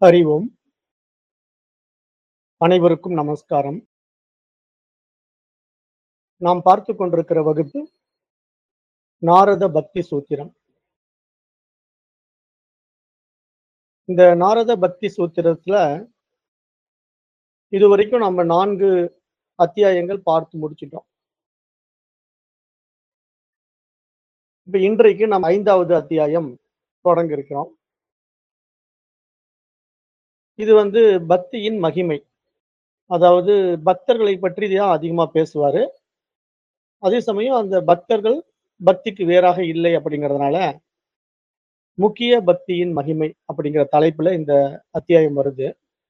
ஹரி ஓம் அனைவருக்கும் நமஸ்காரம் நாம் பார்த்து கொண்டிருக்கிற வகுப்பு நாரத பக்தி சூத்திரம் இந்த நாரத பக்தி சூத்திரத்துல இதுவரைக்கும் நம்ம நான்கு அத்தியாயங்கள் பார்த்து முடிச்சிட்டோம் இப்ப இன்றைக்கு நம்ம ஐந்தாவது அத்தியாயம் தொடங்க இருக்கிறோம் இது வந்து பக்தியின் மகிமை அதாவது பக்தர்களை பற்றி தான் அதிகமா பேசுவாரு அதே சமயம் அந்த பக்தர்கள் பக்திக்கு வேறாக இல்லை அப்படிங்கிறதுனால முக்கிய பக்தியின் மகிமை அப்படிங்கிற தலைப்புல இந்த அத்தியாயம் வருது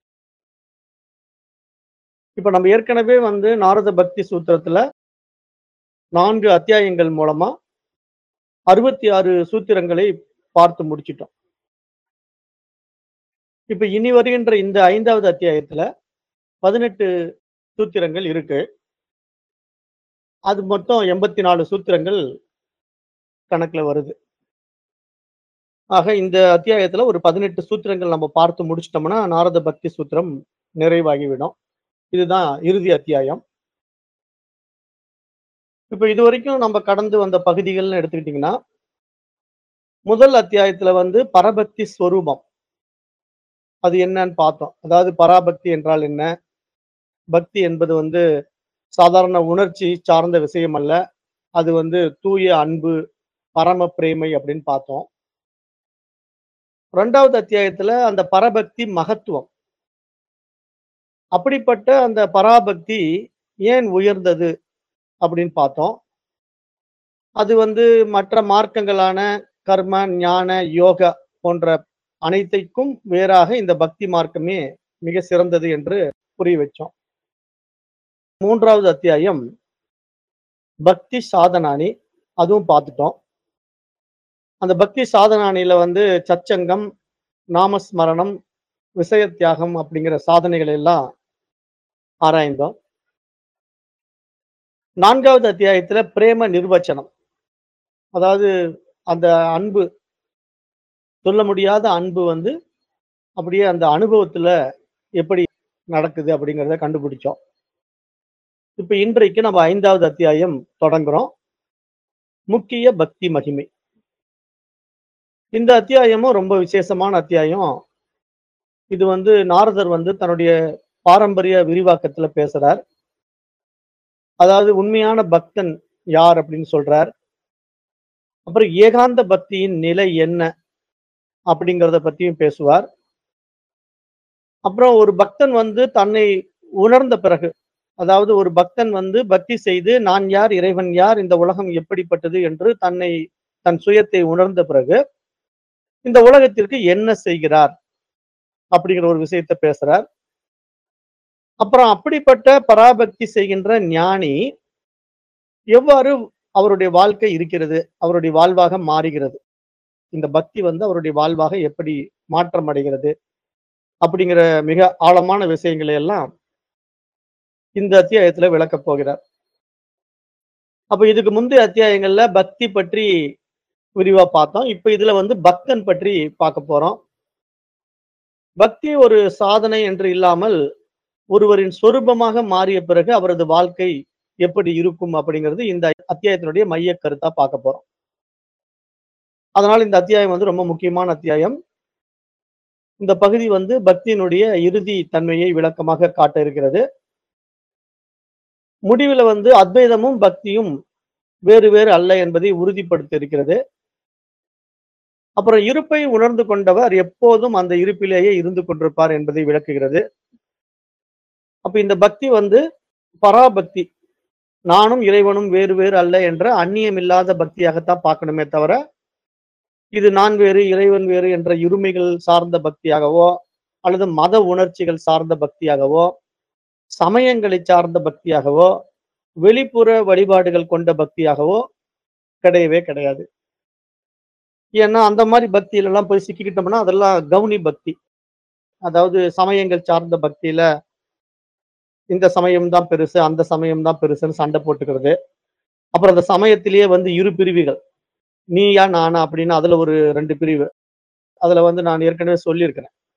இப்ப நம்ம ஏற்கனவே வந்து நாரத பக்தி சூத்திரத்துல நான்கு அத்தியாயங்கள் மூலமா அறுபத்தி ஆறு சூத்திரங்களை பார்த்து முடிச்சிட்டோம் இப்ப இனி வருகின்ற இந்த ஐந்தாவது அத்தியாயத்துல பதினெட்டு சூத்திரங்கள் இருக்கு அது மொத்தம் எண்பத்தி நாலு சூத்திரங்கள் கணக்குல வருது ஆக இந்த அத்தியாயத்துல ஒரு பதினெட்டு சூத்திரங்கள் நம்ம பார்த்து முடிச்சிட்டோம்னா நாரத பக்தி சூத்திரம் நிறைவாகிவிடும் இதுதான் இறுதி அத்தியாயம் இப்ப இது வரைக்கும் நம்ம கடந்து வந்த பகுதிகள்னு எடுத்துக்கிட்டீங்கன்னா முதல் அத்தியாயத்துல வந்து பரபக்தி ஸ்வரூபம் அது என்னன்னு பார்த்தோம் அதாவது பராபக்தி என்றால் என்ன பக்தி என்பது வந்து சாதாரண உணர்ச்சி சார்ந்த விஷயம் அல்ல அது வந்து தூய அன்பு பரம பிரேமை அப்படின்னு பார்த்தோம் ரெண்டாவது அத்தியாயத்துல அந்த பரபக்தி மகத்துவம் அப்படிப்பட்ட அந்த பராபக்தி ஏன் உயர்ந்தது அப்படின்னு பார்த்தோம் அது வந்து மற்ற மார்க்கங்களான கர்ம ஞான யோக போன்ற அனைத்தைக்கும் வேறாக இந்த பக்தி மார்க்கமே மிக சிறந்தது என்று புரிய வச்சோம் மூன்றாவது அத்தியாயம் பக்தி சாதனானி அதுவும் பார்த்துட்டோம் அந்த பக்தி சாதனானியில வந்து சச்சங்கம் நாமஸ்மரணம் விஷய தியாகம் அப்படிங்கிற சாதனைகள் எல்லாம் ஆராய்ந்தோம் நான்காவது அத்தியாயத்துல பிரேம நிர்வச்சனம் அதாவது அந்த அன்பு சொல்ல முடியாத அன்பு வந்து அப்படியே அந்த அனுபவத்துல எப்படி நடக்குது அப்படிங்கிறத கண்டுபிடிச்சோம் இப்ப இன்றைக்கு நம்ம ஐந்தாவது அத்தியாயம் தொடங்குறோம் முக்கிய பக்தி மகிமை இந்த அத்தியாயமும் ரொம்ப விசேஷமான அத்தியாயம் இது வந்து நாரதர் வந்து தன்னுடைய பாரம்பரிய விரிவாக்கத்துல பேசுறார் அதாவது உண்மையான பக்தன் யார் அப்படின்னு சொல்றார் அப்புறம் ஏகாந்த பக்தியின் நிலை என்ன அப்படிங்கிறத பத்தியும் பேசுவார் அப்புறம் ஒரு பக்தன் வந்து தன்னை உணர்ந்த பிறகு அதாவது ஒரு பக்தன் வந்து பக்தி செய்து நான் யார் இறைவன் யார் இந்த உலகம் எப்படிப்பட்டது என்று தன்னை தன் சுயத்தை உணர்ந்த பிறகு இந்த உலகத்திற்கு என்ன செய்கிறார் அப்படிங்கிற ஒரு விஷயத்த பேசுறார் அப்புறம் அப்படிப்பட்ட பராபக்தி செய்கின்ற ஞானி எவ்வாறு அவருடைய வாழ்க்கை இருக்கிறது அவருடைய வாழ்வாக மாறுகிறது இந்த பக்தி வந்து அவருடைய வாழ்வாக எப்படி மாற்றம் அடைகிறது அப்படிங்கிற மிக ஆழமான விஷயங்களை எல்லாம் இந்த அத்தியாயத்துல விளக்கப் போகிறார் அப்ப இதுக்கு முந்தைய அத்தியாயங்கள்ல பக்தி பற்றி விரிவா பார்த்தோம் இப்ப இதுல வந்து பக்தன் பற்றி பார்க்க போறோம் பக்தி ஒரு சாதனை என்று இல்லாமல் ஒருவரின் சொரூபமாக மாறிய பிறகு அவரது வாழ்க்கை எப்படி இருக்கும் அப்படிங்கிறது இந்த அத்தியாயத்தினுடைய மைய கருத்தா பார்க்க போறோம் அதனால இந்த அத்தியாயம் வந்து ரொம்ப முக்கியமான அத்தியாயம் இந்த பகுதி வந்து பக்தியினுடைய இறுதி தன்மையை விளக்கமாக காட்ட இருக்கிறது முடிவில் வந்து அத்வைதமும் பக்தியும் வேறு வேறு அல்ல என்பதை உறுதிப்படுத்த இருக்கிறது அப்புறம் இருப்பை உணர்ந்து கொண்டவர் எப்போதும் அந்த இருப்பிலேயே இருந்து கொண்டிருப்பார் என்பதை விளக்குகிறது அப்ப இந்த பக்தி வந்து பராபக்தி நானும் இறைவனும் வேறு வேறு அல்ல என்ற அந்நியமில்லாத பக்தியாகத்தான் பார்க்கணுமே தவிர இது நான் வேறு இறைவன் வேறு என்ற இருமைகள் சார்ந்த பக்தியாகவோ அல்லது மத உணர்ச்சிகள் சார்ந்த பக்தியாகவோ சமயங்களை சார்ந்த பக்தியாகவோ வெளிப்புற வழிபாடுகள் கொண்ட பக்தியாகவோ கிடையவே கிடையாது ஏன்னா அந்த மாதிரி பக்தியில எல்லாம் போய் சிக்கிக்கிட்டோம்னா அதெல்லாம் கவுனி பக்தி அதாவது சமயங்கள் சார்ந்த பக்தியில இந்த சமயம் தான் பெருசு அந்த சமயம் தான் பெருசுன்னு சண்டை போட்டுக்கிறது அப்புறம் அந்த சமயத்திலேயே வந்து இரு பிரிவுகள் நீயா நானா அப்படின்னு அதுல ஒரு ரெண்டு பிரிவு அதுல வந்து நான் ஏற்கனவே சொல்லியிருக்கிறேன்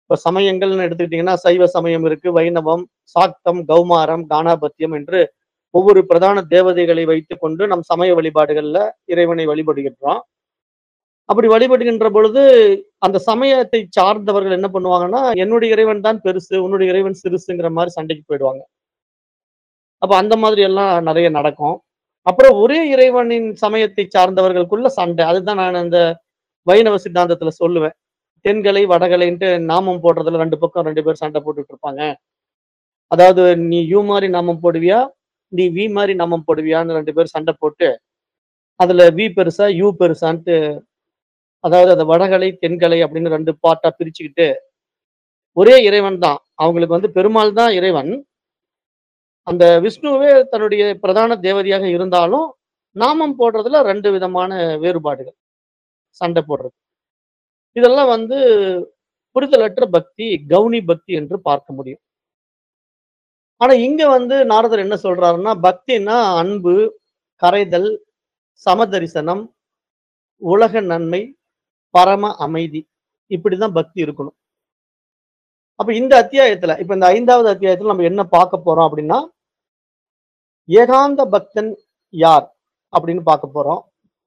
இப்ப சமயங்கள்னு எடுத்துக்கிட்டீங்கன்னா சைவ சமயம் இருக்கு வைணவம் சாக்தம் கௌமாரம் கானாபத்தியம் என்று ஒவ்வொரு பிரதான தேவதைகளை வைத்துக்கொண்டு நம் சமய வழிபாடுகள்ல இறைவனை வழிபடுகின்றோம் அப்படி வழிபடுகின்ற பொழுது அந்த சமயத்தை சார்ந்தவர்கள் என்ன பண்ணுவாங்கன்னா என்னுடைய இறைவன் தான் பெருசு உன்னுடைய இறைவன் சிறுசுங்கிற மாதிரி சண்டைக்கு போயிடுவாங்க அப்ப அந்த மாதிரி எல்லாம் நிறைய நடக்கும் அப்புறம் ஒரே இறைவனின் சமயத்தை சார்ந்தவர்களுக்குள்ள சண்டை அதுதான் நான் அந்த வைணவ சித்தாந்தத்துல சொல்லுவேன் தென்கலை வடகலைன்ட்டு நாமம் போடுறதுல ரெண்டு பக்கம் ரெண்டு பேர் சண்டை போட்டுட்டு இருப்பாங்க அதாவது நீ யூ மாதிரி நாமம் போடுவியா நீ வி மாதிரி நாமம் போடுவியான்னு ரெண்டு பேர் சண்டை போட்டு அதுல வி பெருசா யூ பெருசான்ட்டு அதாவது அந்த வடகலை தென்கலை அப்படின்னு ரெண்டு பார்ட்டா பிரிச்சுக்கிட்டு ஒரே இறைவன் தான் அவங்களுக்கு வந்து பெருமாள் தான் இறைவன் அந்த விஷ்ணுவே தன்னுடைய பிரதான தேவதையாக இருந்தாலும் நாமம் போடுறதுல ரெண்டு விதமான வேறுபாடுகள் சண்டை போடுறது இதெல்லாம் வந்து புரிதலற்ற பக்தி கவுனி பக்தி என்று பார்க்க முடியும் ஆனா இங்க வந்து நாரதர் என்ன சொல்றாருன்னா பக்தின்னா அன்பு கரைதல் சமதரிசனம் உலக நன்மை பரம அமைதி இப்படிதான் பக்தி இருக்கணும் அப்ப இந்த அத்தியாயத்துல இப்ப இந்த ஐந்தாவது அத்தியாயத்துல நம்ம என்ன பார்க்க போறோம் அப்படின்னா ஏகாந்த பக்தன் யார் அப்படின்னு பார்க்க போறோம்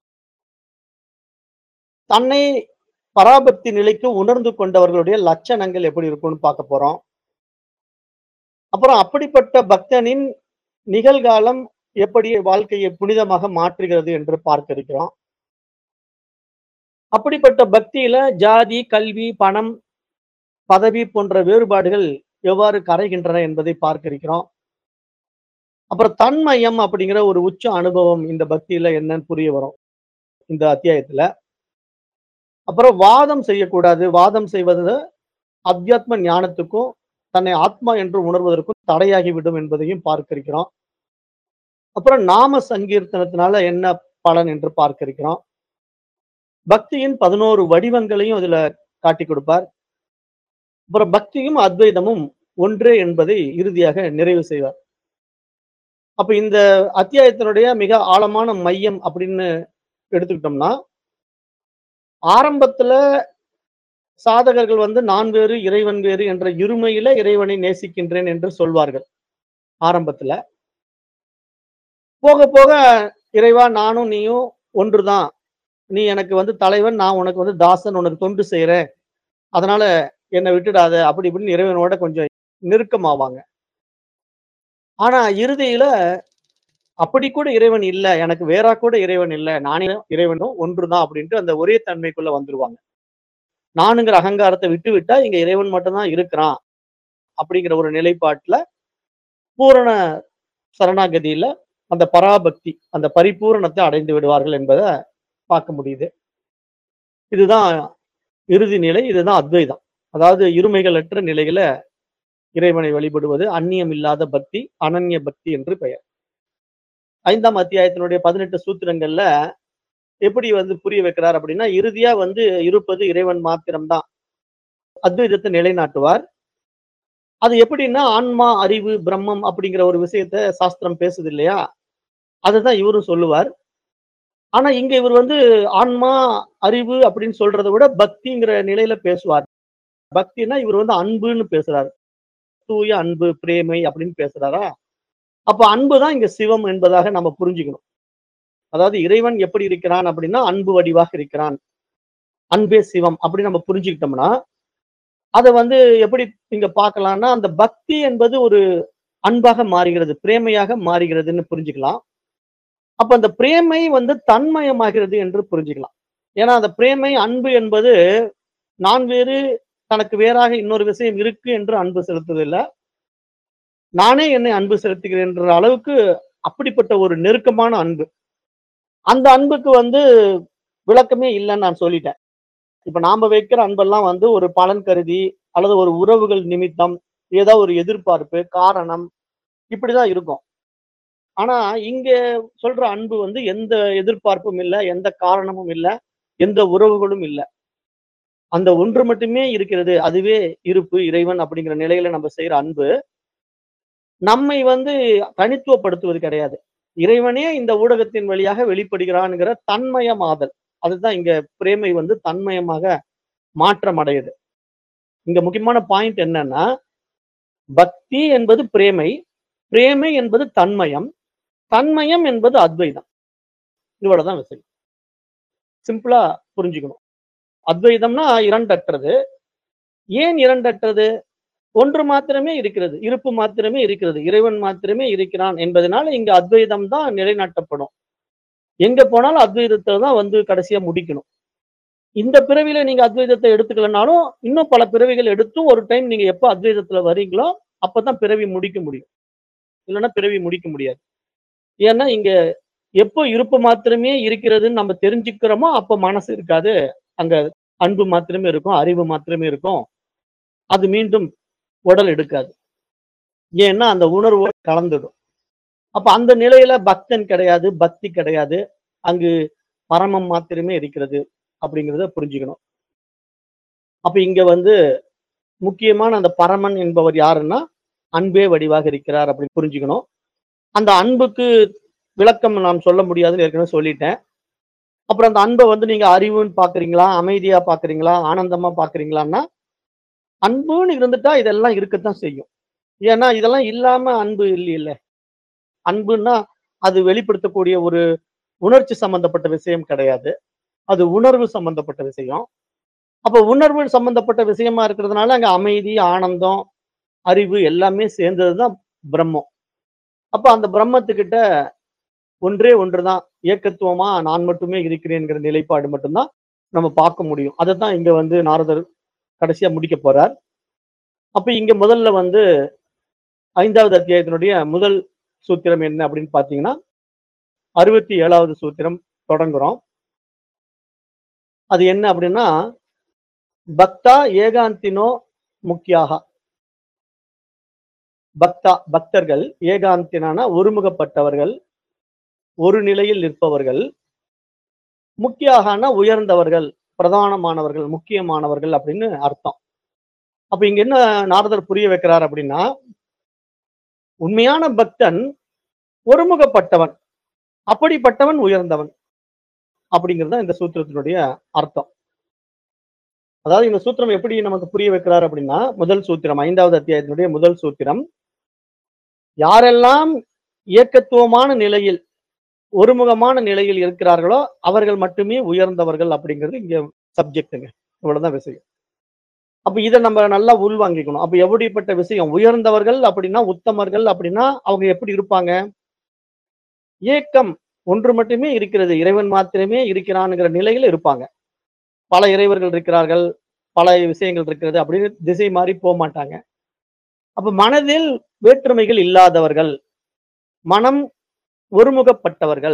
தன்னை பராபக்தி நிலைக்கு உணர்ந்து கொண்டவர்களுடைய லட்சணங்கள் எப்படி இருக்கும்னு பார்க்க போறோம் அப்புறம் அப்படிப்பட்ட பக்தனின் நிகழ்காலம் எப்படி வாழ்க்கையை புனிதமாக மாற்றுகிறது என்று பார்க்க இருக்கிறோம் அப்படிப்பட்ட பக்தியில ஜாதி கல்வி பணம் பதவி போன்ற வேறுபாடுகள் எவ்வாறு கரைகின்றன என்பதை பார்க்க இருக்கிறோம் அப்புறம் தன்மயம் அப்படிங்கிற ஒரு உச்ச அனுபவம் இந்த பக்தியில என்னன்னு புரிய வரும் இந்த அத்தியாயத்துல அப்புறம் வாதம் செய்யக்கூடாது வாதம் செய்வது அத்தியாத்ம ஞானத்துக்கும் தன்னை ஆத்மா என்று உணர்வதற்கும் தடையாகி விடும் என்பதையும் பார்க்க இருக்கிறோம் அப்புறம் நாம சங்கீர்த்தனத்தினால என்ன பலன் என்று பார்க்க இருக்கிறோம் பக்தியின் பதினோரு வடிவங்களையும் இதுல காட்டி கொடுப்பார் அப்புறம் பக்தியும் அத்வைதமும் ஒன்றே என்பதை இறுதியாக நிறைவு செய்வார் அப்ப இந்த அத்தியாயத்தினுடைய மிக ஆழமான மையம் அப்படின்னு எடுத்துக்கிட்டோம்னா ஆரம்பத்துல சாதகர்கள் வந்து நான் வேறு இறைவன் வேறு என்ற இருமையில இறைவனை நேசிக்கின்றேன் என்று சொல்வார்கள் ஆரம்பத்துல போக போக இறைவா நானும் நீயும் ஒன்றுதான் நீ எனக்கு வந்து தலைவன் நான் உனக்கு வந்து தாசன் உனக்கு தொண்டு செய்யறேன் அதனால என்னை விட்டுடாத அப்படி இப்படின்னு இறைவனோட கொஞ்சம் நெருக்கமாவாங்க ஆனா இறுதியில அப்படி கூட இறைவன் இல்ல எனக்கு வேறா கூட இறைவன் இல்ல நானே இறைவனும் ஒன்றுதான் அப்படின்ட்டு அந்த ஒரே தன்மைக்குள்ள வந்துருவாங்க நானுங்கிற அகங்காரத்தை விட்டு விட்டா இங்க இறைவன் மட்டும்தான் இருக்கிறான் அப்படிங்கிற ஒரு நிலைப்பாட்டுல பூரண சரணாகதியில அந்த பராபக்தி அந்த பரிபூரணத்தை அடைந்து விடுவார்கள் என்பதை பார்க்க முடியுது இதுதான் இறுதி நிலை இதுதான் அத்வைதம் அதாவது இருமைகளற்ற நிலையில இறைவனை வழிபடுவது அந்நியம் இல்லாத பக்தி அனன்ய பக்தி என்று பெயர் ஐந்தாம் அத்தியாயத்தினுடைய பதினெட்டு சூத்திரங்கள்ல எப்படி வந்து புரிய வைக்கிறார் அப்படின்னா இறுதியா வந்து இருப்பது இறைவன் மாத்திரம்தான் அத்வைதத்தை நிலைநாட்டுவார் அது எப்படின்னா ஆன்மா அறிவு பிரம்மம் அப்படிங்கிற ஒரு விஷயத்த சாஸ்திரம் பேசுது இல்லையா அதுதான் இவரும் சொல்லுவார் ஆனா இங்க இவர் வந்து ஆன்மா அறிவு அப்படின்னு சொல்றதை விட பக்திங்கிற நிலையில பேசுவார் பக்தினா இவர் வந்து அன்புன்னு பேசுறாரு தூய அன்பு பிரேமை அப்படின்னு பேசுறாரா அப்ப அன்பு தான் இங்க சிவம் என்பதாக நம்ம புரிஞ்சுக்கணும் அதாவது இறைவன் எப்படி இருக்கிறான் அப்படின்னா அன்பு வடிவாக இருக்கிறான் அன்பே சிவம் அப்படின்னு நம்ம புரிஞ்சுக்கிட்டோம்னா அதை வந்து எப்படி இங்க பார்க்கலாம்னா அந்த பக்தி என்பது ஒரு அன்பாக மாறுகிறது பிரேமையாக மாறுகிறதுன்னு புரிஞ்சுக்கலாம் அப்ப அந்த பிரேமை வந்து தன்மயமாகிறது என்று புரிஞ்சுக்கலாம் ஏன்னா அந்த பிரேமை அன்பு என்பது நான் வேறு தனக்கு வேறாக இன்னொரு விஷயம் இருக்கு என்று அன்பு செலுத்துவதில்லை நானே என்னை அன்பு செலுத்துகிறேன் என்ற அளவுக்கு அப்படிப்பட்ட ஒரு நெருக்கமான அன்பு அந்த அன்புக்கு வந்து விளக்கமே இல்லைன்னு நான் சொல்லிட்டேன் இப்ப நாம வைக்கிற அன்பெல்லாம் வந்து ஒரு பலன் கருதி அல்லது ஒரு உறவுகள் நிமித்தம் ஏதோ ஒரு எதிர்பார்ப்பு காரணம் இப்படிதான் இருக்கும் ஆனா இங்க சொல்ற அன்பு வந்து எந்த எதிர்பார்ப்பும் இல்லை எந்த காரணமும் இல்லை எந்த உறவுகளும் இல்லை அந்த ஒன்று மட்டுமே இருக்கிறது அதுவே இருப்பு இறைவன் அப்படிங்கிற நிலையில நம்ம செய்யற அன்பு நம்மை வந்து தனித்துவப்படுத்துவது கிடையாது இறைவனே இந்த ஊடகத்தின் வழியாக வெளிப்படுகிறான்ங்கிற தன்மயமாதல் அதுதான் இங்க பிரேமை வந்து தன்மயமாக மாற்றம் அடையுது இங்க முக்கியமான பாயிண்ட் என்னன்னா பக்தி என்பது பிரேமை பிரேமை என்பது தன்மயம் தன்மயம் என்பது அத்வைதம் இவ்வளவுதான் விஷயம் சிம்பிளா புரிஞ்சுக்கணும் அத்வைதம்னா இரண்டற்றது ஏன் இரண்டற்றது ஒன்று மாத்திரமே இருக்கிறது இருப்பு மாத்திரமே இருக்கிறது இறைவன் மாத்திரமே இருக்கிறான் என்பதனால இங்க அத்வைதம் தான் நிலைநாட்டப்படும் எங்க போனாலும் அத்வைதத்தை தான் வந்து கடைசியா முடிக்கணும் இந்த பிறவியில நீங்க அத்வைதத்தை எடுத்துக்கலனாலும் இன்னும் பல பிறவிகள் எடுத்தும் ஒரு டைம் நீங்க எப்ப அத்வைதத்துல வரீங்களோ அப்பதான் பிறவி முடிக்க முடியும் இல்லைன்னா பிறவி முடிக்க முடியாது ஏன்னா இங்க எப்போ இருப்பு மாத்திரமே இருக்கிறதுன்னு நம்ம தெரிஞ்சுக்கிறோமோ அப்ப மனசு இருக்காது அங்க அன்பு மாத்திரமே இருக்கும் அறிவு மாத்திரமே இருக்கும் அது மீண்டும் உடல் எடுக்காது ஏன்னா அந்த உணர்வு கலந்துடும் அப்ப அந்த நிலையில பக்தன் கிடையாது பக்தி கிடையாது அங்கு பரமம் மாத்திரமே இருக்கிறது அப்படிங்கிறத புரிஞ்சுக்கணும் அப்ப இங்க வந்து முக்கியமான அந்த பரமன் என்பவர் யாருன்னா அன்பே வடிவாக இருக்கிறார் அப்படின்னு புரிஞ்சுக்கணும் அந்த அன்புக்கு விளக்கம் நாம் சொல்ல முடியாதுன்னு ஏற்கனவே சொல்லிட்டேன் அப்புறம் அந்த அன்பை வந்து நீங்க அறிவுன்னு பாக்குறீங்களா அமைதியா பாக்குறீங்களா ஆனந்தமா பாக்குறீங்களான்னா அன்புன்னு இருந்துட்டா இதெல்லாம் இருக்கத்தான் செய்யும் ஏன்னா இதெல்லாம் இல்லாம அன்பு இல்லையில்ல அன்புன்னா அது வெளிப்படுத்தக்கூடிய ஒரு உணர்ச்சி சம்பந்தப்பட்ட விஷயம் கிடையாது அது உணர்வு சம்பந்தப்பட்ட விஷயம் அப்ப உணர்வு சம்பந்தப்பட்ட விஷயமா இருக்கிறதுனால அங்க அமைதி ஆனந்தம் அறிவு எல்லாமே சேர்ந்ததுதான் பிரம்மம் அப்ப அந்த பிரம்மத்துக்கிட்ட ஒன்றே ஒன்றுதான் ஏக்கத்துவமா நான் மட்டுமே இருக்கிறேன்ங்கிற நிலைப்பாடு மட்டும்தான் நம்ம பார்க்க முடியும் அதை தான் இங்க வந்து நாரதர் கடைசியா முடிக்க போறார் அப்ப இங்க முதல்ல வந்து ஐந்தாவது அத்தியாயத்தினுடைய முதல் சூத்திரம் என்ன அப்படின்னு பாத்தீங்கன்னா அறுபத்தி ஏழாவது சூத்திரம் தொடங்குறோம் அது என்ன அப்படின்னா பக்தா ஏகாந்தினோ முக்கியாக பக்தா பக்தர்கள் ஏகாந்தினான ஒருமுகப்பட்டவர்கள் ஒரு நிலையில் நிற்பவர்கள் முக்கியாகனா உயர்ந்தவர்கள் பிரதானமானவர்கள் முக்கியமானவர்கள் அப்படின்னு அர்த்தம் அப்ப இங்க என்ன நாரதர் புரிய வைக்கிறார் அப்படின்னா உண்மையான பக்தன் ஒருமுகப்பட்டவன் அப்படிப்பட்டவன் உயர்ந்தவன் அப்படிங்கிறது தான் இந்த சூத்திரத்தினுடைய அர்த்தம் அதாவது இந்த சூத்திரம் எப்படி நமக்கு புரிய வைக்கிறார் அப்படின்னா முதல் சூத்திரம் ஐந்தாவது அத்தியாயத்தினுடைய முதல் சூத்திரம் யாரெல்லாம் இயக்கத்துவமான நிலையில் ஒருமுகமான நிலையில் இருக்கிறார்களோ அவர்கள் மட்டுமே உயர்ந்தவர்கள் அப்படிங்கிறது இங்க சப்ஜெக்ட்டுங்க இவ்வளவுதான் விஷயம் அப்ப இதை நம்ம நல்லா உள்வாங்கிக்கணும் அப்ப எப்படிப்பட்ட விஷயம் உயர்ந்தவர்கள் அப்படின்னா உத்தமர்கள் அப்படின்னா அவங்க எப்படி இருப்பாங்க ஏக்கம் ஒன்று மட்டுமே இருக்கிறது இறைவன் மாத்திரமே இருக்கிறான்ங்கிற நிலையில இருப்பாங்க பல இறைவர்கள் இருக்கிறார்கள் பல விஷயங்கள் இருக்கிறது அப்படின்னு திசை மாறி போக மாட்டாங்க அப்ப மனதில் வேற்றுமைகள் இல்லாதவர்கள் மனம் ஒருமுகப்பட்டவர்கள்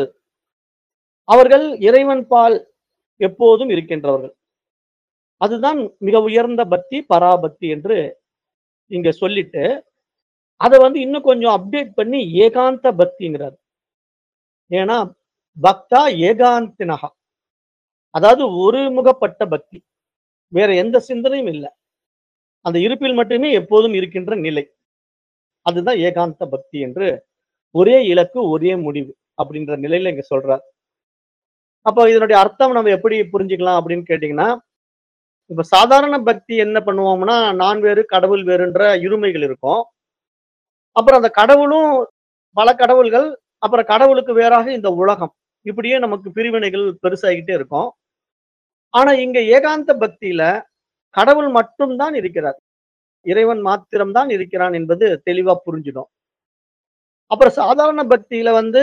அவர்கள் இறைவன் பால் எப்போதும் இருக்கின்றவர்கள் அதுதான் மிக உயர்ந்த பக்தி பராபக்தி என்று இங்க சொல்லிட்டு அதை வந்து இன்னும் கொஞ்சம் அப்டேட் பண்ணி ஏகாந்த பக்திங்கிறார் ஏன்னா பக்தா ஏகாந்தினகா அதாவது ஒருமுகப்பட்ட பக்தி வேற எந்த சிந்தனையும் இல்லை அந்த இருப்பில் மட்டுமே எப்போதும் இருக்கின்ற நிலை அதுதான் ஏகாந்த பக்தி என்று ஒரே இலக்கு ஒரே முடிவு அப்படின்ற நிலையில இங்க சொல்றார் அப்போ இதனுடைய அர்த்தம் நம்ம எப்படி புரிஞ்சுக்கலாம் அப்படின்னு கேட்டீங்கன்னா இப்ப சாதாரண பக்தி என்ன பண்ணுவோம்னா நான் வேறு கடவுள் வேறுன்ற இருமைகள் இருக்கும் அப்புறம் அந்த கடவுளும் பல கடவுள்கள் அப்புறம் கடவுளுக்கு வேறாக இந்த உலகம் இப்படியே நமக்கு பிரிவினைகள் பெருசாகிட்டே இருக்கும் ஆனா இங்க ஏகாந்த பக்தியில கடவுள் மட்டும்தான் இருக்கிறார் இறைவன் மாத்திரம்தான் இருக்கிறான் என்பது தெளிவா புரிஞ்சிடும் அப்புறம் சாதாரண பக்தியில வந்து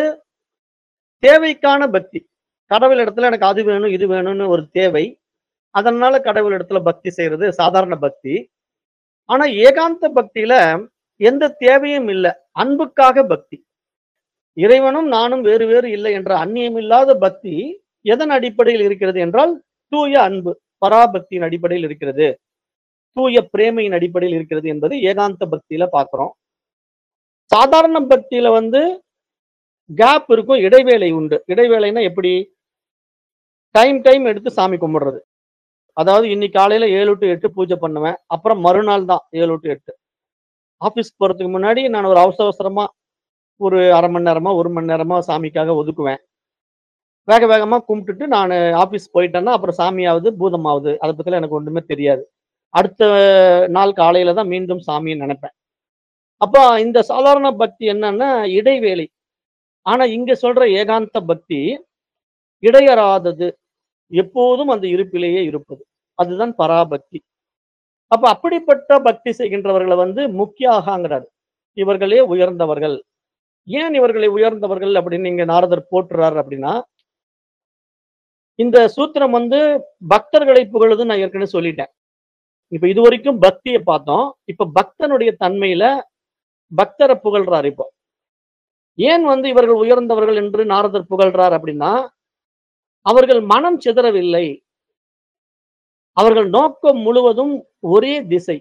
தேவைக்கான பக்தி கடவுள் இடத்துல எனக்கு அது வேணும் இது வேணும்னு ஒரு தேவை அதனால கடவுள் இடத்துல பக்தி செய்யறது சாதாரண பக்தி ஆனா ஏகாந்த பக்தியில எந்த தேவையும் இல்லை அன்புக்காக பக்தி இறைவனும் நானும் வேறு வேறு இல்லை என்ற அந்நியமில்லாத பக்தி எதன் அடிப்படையில் இருக்கிறது என்றால் தூய அன்பு பராபக்தியின் அடிப்படையில் இருக்கிறது தூய பிரேமையின் அடிப்படையில் இருக்கிறது என்பது ஏகாந்த பக்தியில பாக்குறோம் சாதாரண பக்தியில வந்து கேப் இருக்கும் இடைவேளை உண்டு இடைவேளைனா எப்படி டைம் டைம் எடுத்து சாமி கும்பிடுறது அதாவது இன்னைக்கு காலையில ஏழு டு எட்டு பூஜை பண்ணுவேன் அப்புறம் மறுநாள் தான் ஏழு டு எட்டு ஆபீஸ் போறதுக்கு முன்னாடி நான் ஒரு அவசர அவசரமா ஒரு அரை மணி நேரமா ஒரு மணி நேரமா சாமிக்காக ஒதுக்குவேன் வேக வேகமா கும்பிட்டுட்டு நான் ஆபீஸ் போயிட்டேன்னா அப்புறம் சாமியாவது பூதமாவது அதை பத்திலாம் எனக்கு ஒண்ணுமே தெரியாது அடுத்த நாள் காலையில தான் மீண்டும் சாமியை நினைப்பேன் அப்ப இந்த சாதாரண பக்தி என்னன்னா இடைவேளை ஆனா இங்க சொல்ற ஏகாந்த பக்தி இடையறாதது எப்போதும் அந்த இருப்பிலேயே இருப்பது அதுதான் பராபக்தி அப்ப அப்படிப்பட்ட பக்தி செய்கின்றவர்களை வந்து முக்கியாகாங்கிறார் இவர்களே உயர்ந்தவர்கள் ஏன் இவர்களை உயர்ந்தவர்கள் அப்படின்னு நீங்க நாரதர் போற்றுறார் அப்படின்னா இந்த சூத்திரம் வந்து பக்தர்களை புகழுது நான் ஏற்கனவே சொல்லிட்டேன் இப்ப இது வரைக்கும் பக்தியை பார்த்தோம் இப்ப பக்தனுடைய தன்மையில பக்தரை புகழ்றார் இப்போ ஏன் வந்து இவர்கள் உயர்ந்தவர்கள் என்று நாரதர் புகழ்றார் அப்படின்னா அவர்கள் மனம் சிதறவில்லை அவர்கள் நோக்கம் முழுவதும் ஒரே திசை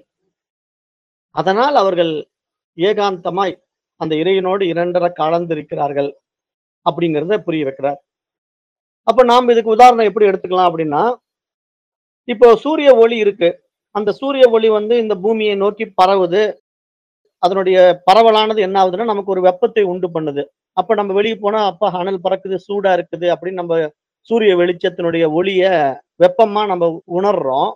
அதனால் அவர்கள் ஏகாந்தமாய் அந்த இறைவனோடு இரண்டர கலந்திருக்கிறார்கள் அப்படிங்கிறத புரிய வைக்கிறார் அப்ப நாம் இதுக்கு உதாரணம் எப்படி எடுத்துக்கலாம் அப்படின்னா இப்போ சூரிய ஒளி இருக்கு அந்த சூரிய ஒளி வந்து இந்த பூமியை நோக்கி பரவுது அதனுடைய பரவலானது என்ன ஆகுதுன்னா நமக்கு ஒரு வெப்பத்தை உண்டு பண்ணுது அப்ப நம்ம வெளியே போனா அப்ப அனல் பறக்குது சூடா இருக்குது அப்படின்னு நம்ம சூரிய வெளிச்சத்தினுடைய ஒளிய வெப்பமா நம்ம உணர்றோம்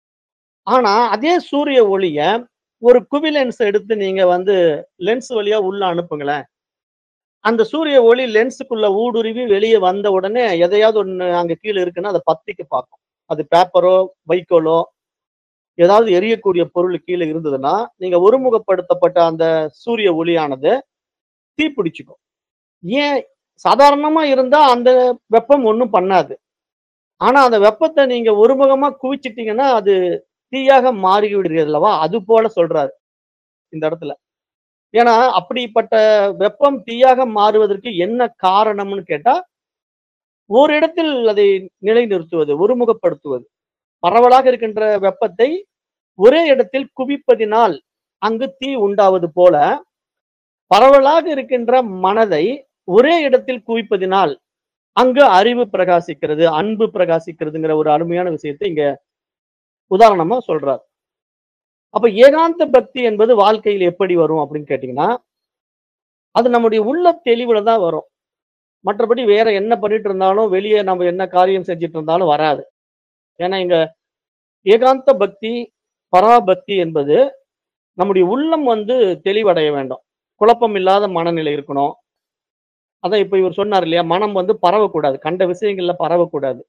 ஆனா அதே சூரிய ஒளிய ஒரு குவி லென்ஸ் எடுத்து நீங்க வந்து லென்ஸ் வழியா உள்ள அனுப்புங்களேன் அந்த சூரிய ஒளி லென்ஸுக்குள்ள ஊடுருவி வெளியே வந்த உடனே எதையாவது ஒண்ணு அங்க கீழே இருக்குன்னா அதை பத்திக்க பார்க்கும் அது பேப்பரோ வைக்கோலோ ஏதாவது எரியக்கூடிய பொருள் கீழே இருந்ததுன்னா நீங்க ஒருமுகப்படுத்தப்பட்ட அந்த சூரிய ஒளியானது தீப்பிடிச்சுக்கும் ஏன் சாதாரணமா இருந்தா அந்த வெப்பம் ஒன்றும் பண்ணாது ஆனா அந்த வெப்பத்தை நீங்க ஒருமுகமா குவிச்சிட்டீங்கன்னா அது தீயாக மாறி விடுகிறது அல்லவா அது போல சொல்றாரு இந்த இடத்துல ஏன்னா அப்படிப்பட்ட வெப்பம் தீயாக மாறுவதற்கு என்ன காரணம்னு கேட்டா ஒரு இடத்தில் அதை நிலைநிறுத்துவது ஒருமுகப்படுத்துவது பரவலாக இருக்கின்ற வெப்பத்தை ஒரே இடத்தில் குவிப்பதினால் அங்கு தீ உண்டாவது போல பரவலாக இருக்கின்ற மனதை ஒரே இடத்தில் குவிப்பதினால் அங்கு அறிவு பிரகாசிக்கிறது அன்பு பிரகாசிக்கிறதுங்கிற ஒரு அருமையான விஷயத்தை இங்க உதாரணமா சொல்றார் அப்ப ஏகாந்த பக்தி என்பது வாழ்க்கையில் எப்படி வரும் அப்படின்னு கேட்டீங்கன்னா அது நம்முடைய உள்ள தெளிவுல தான் வரும் மற்றபடி வேற என்ன பண்ணிட்டு இருந்தாலும் வெளியே நம்ம என்ன காரியம் செஞ்சுட்டு இருந்தாலும் வராது ஏன்னா இங்க ஏகாந்த பக்தி பராபக்தி என்பது நம்முடைய உள்ளம் வந்து தெளிவடைய வேண்டும் குழப்பம் இல்லாத மனநிலை இருக்கணும் அதான் இப்ப இவர் சொன்னார் இல்லையா மனம் வந்து பரவக்கூடாது கண்ட விஷயங்கள்ல பரவக்கூடாது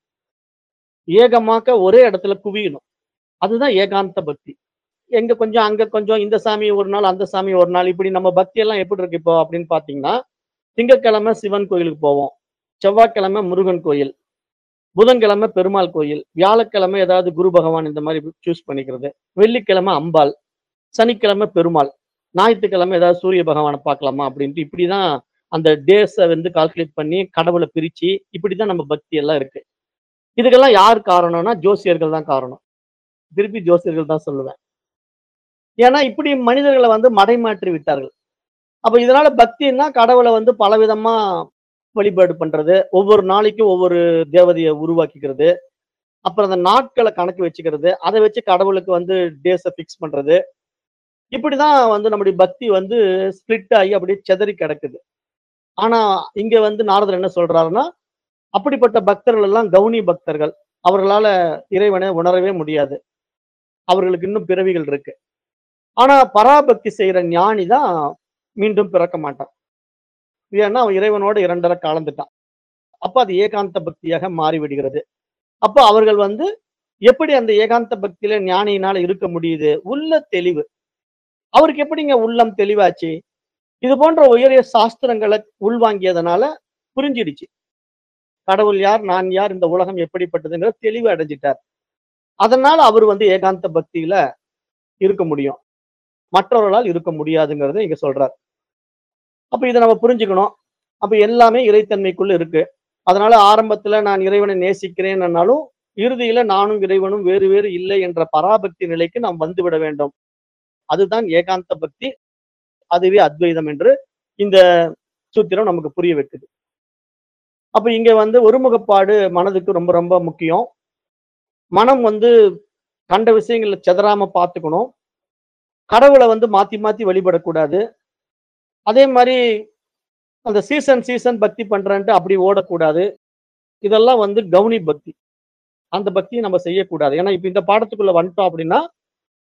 ஏகமாக்க ஒரே இடத்துல குவியணும் அதுதான் ஏகாந்த பக்தி எங்க கொஞ்சம் அங்க கொஞ்சம் இந்த சாமி ஒரு நாள் அந்த சாமி ஒரு நாள் இப்படி நம்ம பக்தி எல்லாம் எப்படி இருக்கு இப்போ அப்படின்னு பாத்தீங்கன்னா திங்கட்கிழமை சிவன் கோயிலுக்கு போவோம் செவ்வாய்க்கிழமை முருகன் கோயில் புதன்கிழமை பெருமாள் கோயில் வியாழக்கிழமை ஏதாவது குரு பகவான் இந்த மாதிரி சூஸ் பண்ணிக்கிறது வெள்ளிக்கிழமை அம்பாள் சனிக்கிழமை பெருமாள் ஞாயிற்றுக்கிழமை ஏதாவது சூரிய பகவானை பார்க்கலாமா அப்படின்ட்டு இப்படிதான் அந்த டேஸை வந்து கால்குலேட் பண்ணி கடவுளை பிரிச்சு இப்படிதான் நம்ம பக்தி எல்லாம் இருக்கு இதுக்கெல்லாம் யார் காரணம்னா ஜோசியர்கள் தான் காரணம் திருப்பி ஜோசியர்கள் தான் சொல்லுவேன் ஏன்னா இப்படி மனிதர்களை வந்து மடைமாற்றி விட்டார்கள் அப்ப இதனால பக்தின்னா கடவுளை வந்து பலவிதமா வழிபாடு பண்றது ஒவ்வொரு நாளைக்கும் ஒவ்வொரு தேவதையை உருவாக்கிக்கிறது அப்புறம் அந்த நாட்களை கணக்கு வச்சுக்கிறது அதை வச்சு கடவுளுக்கு வந்து டேஸை ஃபிக்ஸ் பண்றது இப்படிதான் வந்து நம்முடைய பக்தி வந்து ஸ்பிளிட் ஆகி அப்படியே செதறி கிடக்குது ஆனா இங்க வந்து நாரதர் என்ன சொல்றாருன்னா அப்படிப்பட்ட பக்தர்கள் எல்லாம் கவுனி பக்தர்கள் அவர்களால இறைவனை உணரவே முடியாது அவர்களுக்கு இன்னும் பிறவிகள் இருக்கு ஆனா பராபக்தி செய்யற ஞானி தான் மீண்டும் பிறக்க மாட்டான் ஏன்னா அவன் இறைவனோட இரண்டரை கலந்துட்டான் அப்ப அது ஏகாந்த பக்தியாக மாறிவிடுகிறது அப்ப அவர்கள் வந்து எப்படி அந்த ஏகாந்த பக்தியில ஞானியினால இருக்க முடியுது உள்ள தெளிவு அவருக்கு எப்படிங்க உள்ளம் தெளிவாச்சு இது போன்ற உயரிய சாஸ்திரங்களை உள்வாங்கியதுனால புரிஞ்சிடுச்சு கடவுள் யார் நான் யார் இந்த உலகம் எப்படிப்பட்டதுங்கிற தெளிவு அடைஞ்சிட்டார் அதனால அவர் வந்து ஏகாந்த பக்தியில இருக்க முடியும் மற்றவர்களால் இருக்க முடியாதுங்கிறத இங்க சொல்றார் அப்ப இதை நம்ம புரிஞ்சுக்கணும் அப்ப எல்லாமே இறைத்தன்மைக்குள்ள இருக்கு அதனால ஆரம்பத்துல நான் இறைவனை நேசிக்கிறேன்னாலும் இறுதியில நானும் இறைவனும் வேறு வேறு இல்லை என்ற பராபக்தி நிலைக்கு நாம் வந்து விட வேண்டும் அதுதான் ஏகாந்த பக்தி அதுவே அத்வைதம் என்று இந்த சூத்திரம் நமக்கு புரிய வைக்குது அப்ப இங்க வந்து ஒருமுகப்பாடு மனதுக்கு ரொம்ப ரொம்ப முக்கியம் மனம் வந்து கண்ட விஷயங்கள்ல செதறாம பார்த்துக்கணும் கடவுளை வந்து மாத்தி மாத்தி வழிபடக்கூடாது அதே மாதிரி அந்த சீசன் சீசன் பக்தி பண்றேன்ட்டு அப்படி ஓடக்கூடாது இதெல்லாம் வந்து கவுனி பக்தி அந்த பக்தியை நம்ம செய்யக்கூடாது ஏன்னா இப்ப இந்த பாடத்துக்குள்ள வந்துட்டோம் அப்படின்னா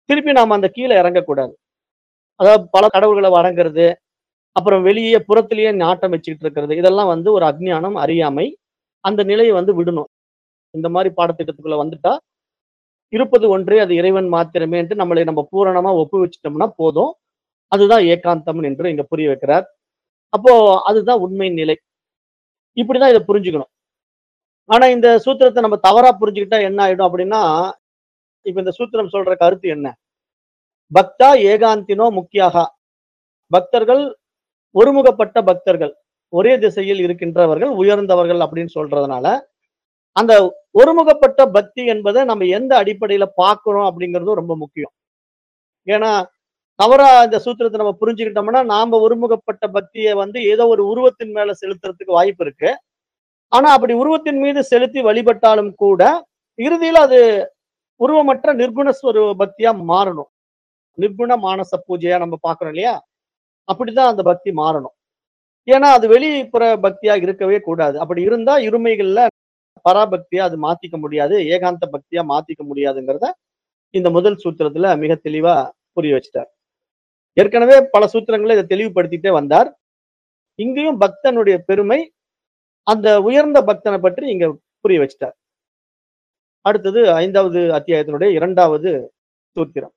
திருப்பி நாம அந்த கீழே இறங்கக்கூடாது அதாவது பல கடவுள்களை வணங்குறது அப்புறம் வெளியே புறத்திலேயே நாட்டம் வச்சுக்கிட்டு இருக்கிறது இதெல்லாம் வந்து ஒரு அஜ்ஞானம் அறியாமை அந்த நிலையை வந்து விடணும் இந்த மாதிரி பாடத்திட்டத்துக்குள்ள வந்துட்டா இருப்பது ஒன்றே அது இறைவன் மாத்திரமேன்ட்டு நம்மளை நம்ம பூரணமா ஒப்பு வச்சுட்டோம்னா போதும் அதுதான் ஏகாந்தம் என்று இங்க புரிய வைக்கிறார் அப்போ அதுதான் உண்மை நிலை இப்படிதான் இதை புரிஞ்சுக்கணும் ஆனா இந்த சூத்திரத்தை நம்ம தவறா புரிஞ்சுக்கிட்டா என்ன ஆயிடும் அப்படின்னா இப்ப இந்த சூத்திரம் சொல்ற கருத்து என்ன பக்தா ஏகாந்தினோ முக்கியாக பக்தர்கள் ஒருமுகப்பட்ட பக்தர்கள் ஒரே திசையில் இருக்கின்றவர்கள் உயர்ந்தவர்கள் அப்படின்னு சொல்றதுனால அந்த ஒருமுகப்பட்ட பக்தி என்பதை நம்ம எந்த அடிப்படையில பார்க்கிறோம் அப்படிங்கிறதும் ரொம்ப முக்கியம் ஏன்னா தவறா இந்த சூத்திரத்தை நம்ம புரிஞ்சுக்கிட்டோம்னா நாம ஒருமுகப்பட்ட பக்தியை வந்து ஏதோ ஒரு உருவத்தின் மேல செலுத்துறதுக்கு வாய்ப்பு இருக்கு ஆனா அப்படி உருவத்தின் மீது செலுத்தி வழிபட்டாலும் கூட இறுதியில அது உருவமற்ற நிர்குணஸ்வரூப பக்தியா மாறணும் நிர்குண மானச பூஜையா நம்ம பாக்குறோம் இல்லையா அப்படிதான் அந்த பக்தி மாறணும் ஏன்னா அது வெளிப்புற பக்தியா இருக்கவே கூடாது அப்படி இருந்தா இருமைகள்ல பராபக்தியா அது மாத்திக்க முடியாது ஏகாந்த பக்தியா மாத்திக்க முடியாதுங்கிறத இந்த முதல் சூத்திரத்துல மிக தெளிவா புரிய வச்சிட்டார் ஏற்கனவே பல சூத்திரங்களை இதை தெளிவுபடுத்திட்டே வந்தார் இங்கேயும் பக்தனுடைய பெருமை அந்த உயர்ந்த பக்தனை பற்றி இங்க புரிய வச்சிட்டார் அடுத்தது ஐந்தாவது அத்தியாயத்தினுடைய இரண்டாவது சூத்திரம்